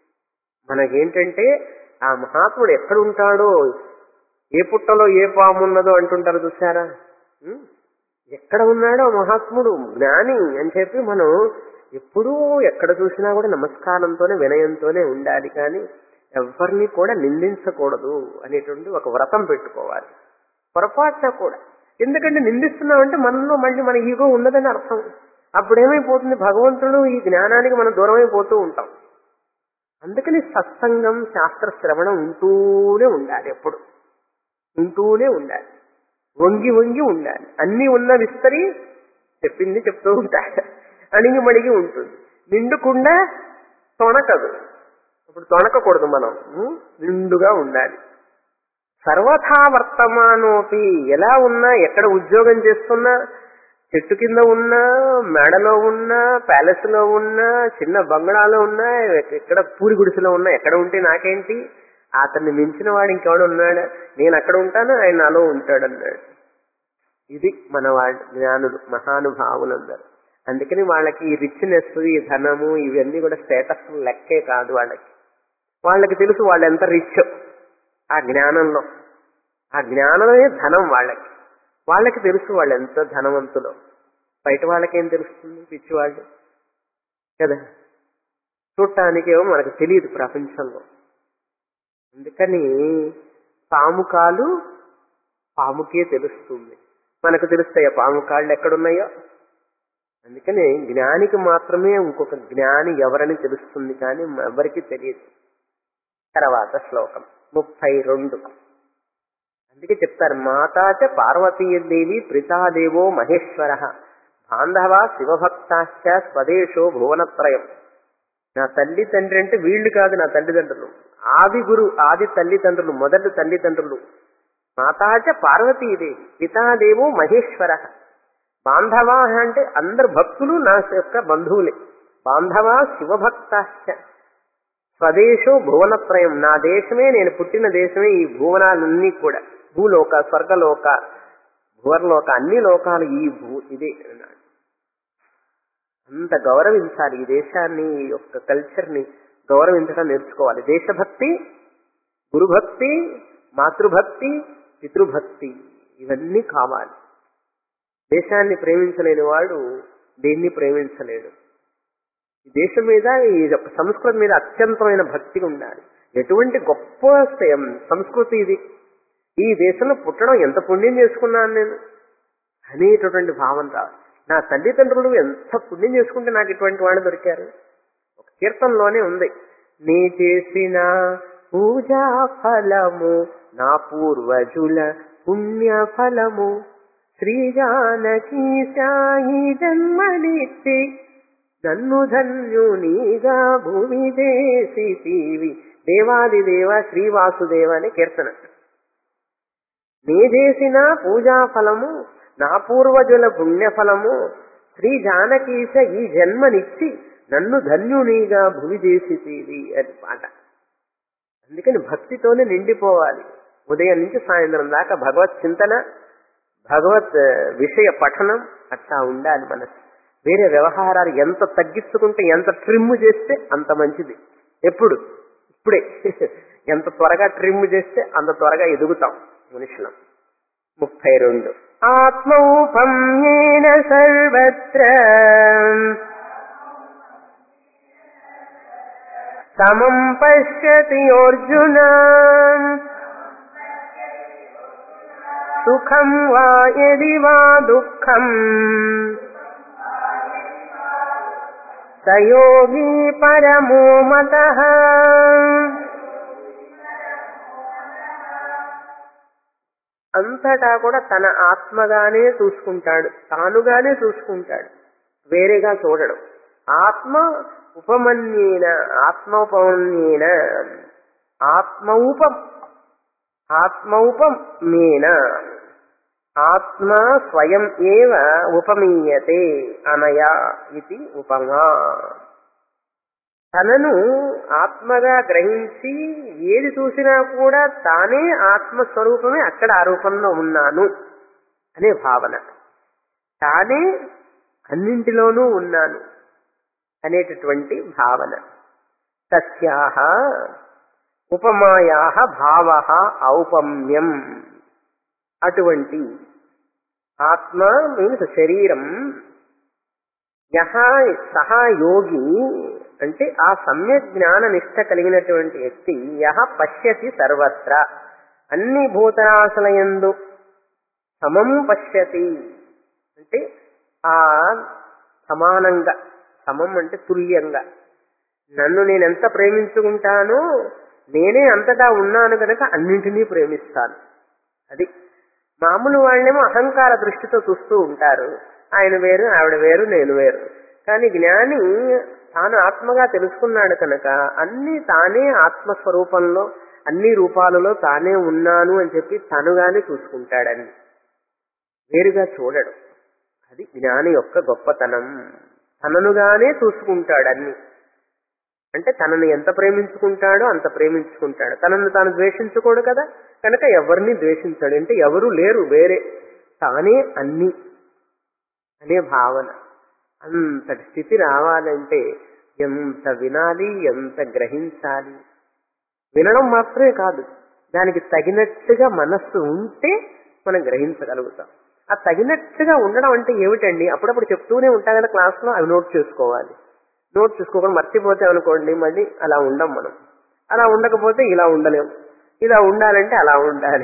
మనకేంటంటే ఆ మహాత్ముడు ఎక్కడ ఉంటాడో ఏ పుట్టలో ఏ పాము ఉన్నదో అంటుంటారు చూసారా ఉం? ఎక్కడ ఉన్నాడో మహాత్ముడు జ్ఞాని అని చెప్పి మనం ఎప్పుడూ ఎక్కడ చూసినా కూడా నమస్కారంతోనే వినయంతోనే ఉండాలి కానీ ఎవరిని కూడా నిందించకూడదు అనేటువంటి ఒక వ్రతం పెట్టుకోవాలి పొరపాటున కూడా ఎందుకంటే నిందిస్తున్నామంటే మనలో మళ్ళీ మన ఈగో ఉన్నదని అర్థం అప్పుడేమైపోతుంది భగవంతుడు ఈ జ్ఞానానికి మనం దూరమైపోతూ ఉంటాం అందుకని సత్సంగం శాస్త్ర శ్రవణం ఉంటూనే ఉండాలి ఎప్పుడు ఉంటూనే ఉండాలి వంగి వంగి ఉండాలి అన్ని ఉన్న విస్తరి చెప్పింది చెప్తూ ఉంటాడు అణిగి మణిగి ఉంటుంది నిండుకుండా తొణకదు ఇప్పుడు తొణకకూడదు మనం ఉం? నిండుగా ఉండాలి సర్వథా వర్తమానోపి ఎలా ఉన్నా ఎక్కడ ఉద్యోగం చేస్తున్నా చెట్టు కింద ఉన్నా మేడలో ఉన్నా ప్యాలెస్ లో ఉన్నా చిన్న బంగళాలో ఉన్నా ఎక్కడ పూరి గుడిసెలో ఉన్నా ఎక్కడ ఉంటే నాకేంటి అతన్ని మించిన వాడు ఇంకెవడు ఉన్నాడు నేను అక్కడ ఉంటాను ఆయన నాలో ఉంటాడు అన్నాడు ఇది మన వాళ్ళ జ్ఞానులు మహానుభావులందరూ అందుకని వాళ్ళకి ఈ రిచ్నెస్ ఈ ధనము ఇవన్నీ కూడా స్టేటస్ లెక్కే కాదు వాళ్ళకి వాళ్ళకి తెలుసు వాళ్ళు ఎంత రిచ్ ఆ జ్ఞానంలో ఆ జ్ఞానమే ధనం వాళ్ళకి వాళ్ళకి తెలుసు వాళ్ళు ఎంత ధనవంతులో బయట వాళ్ళకేం తెలుస్తుంది పిచ్చి వాళ్ళు కదా చూడటానికేమో మనకు తెలియదు ప్రపంచంలో అందుకని పాము కాలు పాముకే తెలుస్తుంది మనకు తెలుస్తాయా పాము కాళ్ళు ఎక్కడున్నాయో అందుకని జ్ఞానికి మాత్రమే ఇంకొక జ్ఞాని ఎవరని తెలుస్తుంది కానీ ఎవరికి తెలియదు తర్వాత శ్లోకం ముప్పై రెండు అందుకే చెప్తారు మాతాచ పార్వతీదేవి ప్రితాదేవో మహేశ్వర బాంధవ శివభక్తాశ్చ స్వదేశో భువనత్రయం నా తల్లి తండ్రి అంటే వీళ్ళు కాదు నా తల్లిదండ్రులు ఆది గురు ఆది తల్లిదండ్రులు మొదటి తల్లిదండ్రులు మాతాచ పార్వతీదేవి పితాదేవో మహేశ్వర బాంధవా అంటే అందరు భక్తులు నా యొక్క బంధువులే బాంధవా శివభక్తాశ్చ స్వదేశో భువనత్రయం నా దేశమే నేను పుట్టిన దేశమే ఈ భువనాలన్నీ కూడా భూలోక స్వర్గలోక భువర్లోక అన్ని లోకాలు ఈ భూ ఇదే అన్నాడు అంత గౌరవించాలి ఈ దేశాన్ని ఈ యొక్క కల్చర్ ని గౌరవించడం నేర్చుకోవాలి దేశభక్తి గురుభక్తి మాతృభక్తి పితృభక్తి ఇవన్నీ కావాలి దేశాన్ని ప్రేమించలేని వాడు దేన్ని ప్రేమించలేడు ఈ దేశం మీద ఈ యొక్క సంస్కృతి మీద అత్యంతమైన భక్తి ఉండాలి ఎటువంటి గొప్ప సం- సంస్కృతి ఇది ఈ దేశంలో పుట్టడం ఎంత పుణ్యం చేసుకున్నాను నేను అనేటటువంటి భావన రావాలి నా తల్లిదండ్రులు ఎంత పుణ్యం చేసుకుంటే నాకు ఇటువంటి వాళ్ళు దొరికారు ఒక కీర్తనలోనే ఉంది నీ చేసిన పూజా ఫలము నా పూర్వజుల పుణ్య ఫలము శ్రీ జానకి సాయి జన్మనిచ్చి నన్ను ధన్యునిగా భూమి చేసితివి దేవాది దేవ శ్రీవాసుదేవ అని కీర్తన నీ చేసిన పూజా ఫలము నా పూర్వజుల పుణ్యఫలము శ్రీ జానకీశ ఈ జన్మనిచ్చి నన్ను ధన్యునిగా భూమి చేసితివి అని పాట అందుకని భక్తితోనే నిండిపోవాలి ఉదయం నుంచి సాయంత్రం దాకా భగవత్ చింతన భగవత్ ఆ, విషయ పఠనం అట్లా ఉండాలి మనసు వేరే వ్యవహారాలు ఎంత తగ్గించుకుంటే ఎంత ట్రిమ్ చేస్తే అంత మంచిది ఎప్పుడు ఇప్పుడే ఎంత త్వరగా ట్రిమ్ చేస్తే అంత త్వరగా ఎదుగుతాం మనుషులం ముప్పై రెండు ఆత్మౌపమ్యేన సర్వత్ర సమం పశ్యతి అర్జున సుఖం వా యది వా దుఃఖం సయోగి పరమో మత అంతటా కూడా తన ఆత్మగానే చూసుకుంటాడు తానుగానే చూసుకుంటాడు వేరేగా చూడడు ఆత్మ ఉపమన్యేన ఆత్మ ఉపమన్యేన ఆత్మౌపం ఆత్మౌపమేన ఆత్మ స్వయం ఏవ ఉపమీయతే అనయా ఇది ఉపమా తనను ఆత్మగా గ్రహించి ఏది చూసినా కూడా తానే ఆత్మస్వరూపమే అక్కడ ఆ రూపంలో ఉన్నాను అనే భావన తానే అన్నింటిలోనూ ఉన్నాను అనేటటువంటి భావన తస్యాహ ఉపమాయా భావ ఔపమ్యం అటువంటి ఆత్మ మీన్స్ శరీరం యహ సహా యోగి అంటే ఆ సమ్యక్ జ్ఞాన నిష్ట కలిగినటువంటి వ్యక్తి యహ పశ్యతి సర్వత్ర అన్ని భూతరాశులయందు సమం పశ్యతి అంటే ఆ సమానంగా సమం అంటే తుల్యంగా నన్ను నేను ఎంత ప్రేమించుకుంటానో నేనే అంతటా ఉన్నాను కనుక అన్నింటినీ ప్రేమిస్తాను అది మామూలు వాళ్ళేమో అహంకార దృష్టితో చూస్తూ ఉంటారు ఆయన వేరు ఆవిడ వేరు నేను వేరు కానీ జ్ఞాని తాను ఆత్మగా తెలుసుకున్నాడు కనుక అన్ని తానే ఆత్మస్వరూపంలో అన్ని రూపాలలో తానే ఉన్నాను అని చెప్పి తనుగానే చూసుకుంటాడని వేరుగా చూడడు అది జ్ఞాని యొక్క గొప్పతనం తననుగానే చూసుకుంటాడన్ని అంటే తనని ఎంత ప్రేమించుకుంటాడో అంత ప్రేమించుకుంటాడు తనను తాను ద్వేషించుకోడు కదా కనుక ఎవరిని ద్వేషించాడు అంటే ఎవరు లేరు వేరే తానే అన్ని అనే భావన అంతటి స్థితి రావాలంటే ఎంత వినాలి ఎంత గ్రహించాలి వినడం మాత్రమే కాదు దానికి తగినట్టుగా మనస్సు ఉంటే మనం గ్రహించగలుగుతాం ఆ తగినట్టుగా ఉండడం అంటే ఏమిటండి అప్పుడప్పుడు చెప్తూనే ఉంటా కదా క్లాస్లో అవి నోట్ చేసుకోవాలి నోట్ చేసుకోకుండా మర్చిపోతే అనుకోండి మళ్ళీ అలా ఉండం మనం అలా ఉండకపోతే ఇలా ఉండలేం ఇలా ఉండాలంటే అలా ఉండాలి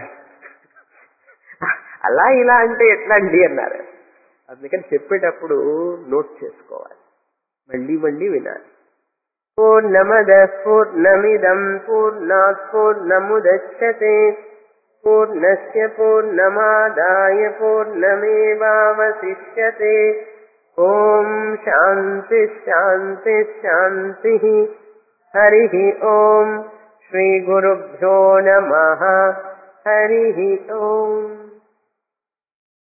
అలా ఇలా అంటే ఎట్లా అండి అన్నారు అందుకని చెప్పేటప్పుడు నోట్ చేసుకోవాలి మళ్ళీ మళ్ళీ వినాలి పూర్ణమద పూర్ణమిదం పూర్ణాత్ పూర్ణముదచ్చతే పూర్ణస్య పూర్ణమాదాయ పూర్ణమేవావశిష్యతే ఓం శాంతి శాంతి శాంతి హరి ఓం శ్రీ గురుభ్యో నమ హరి ఓం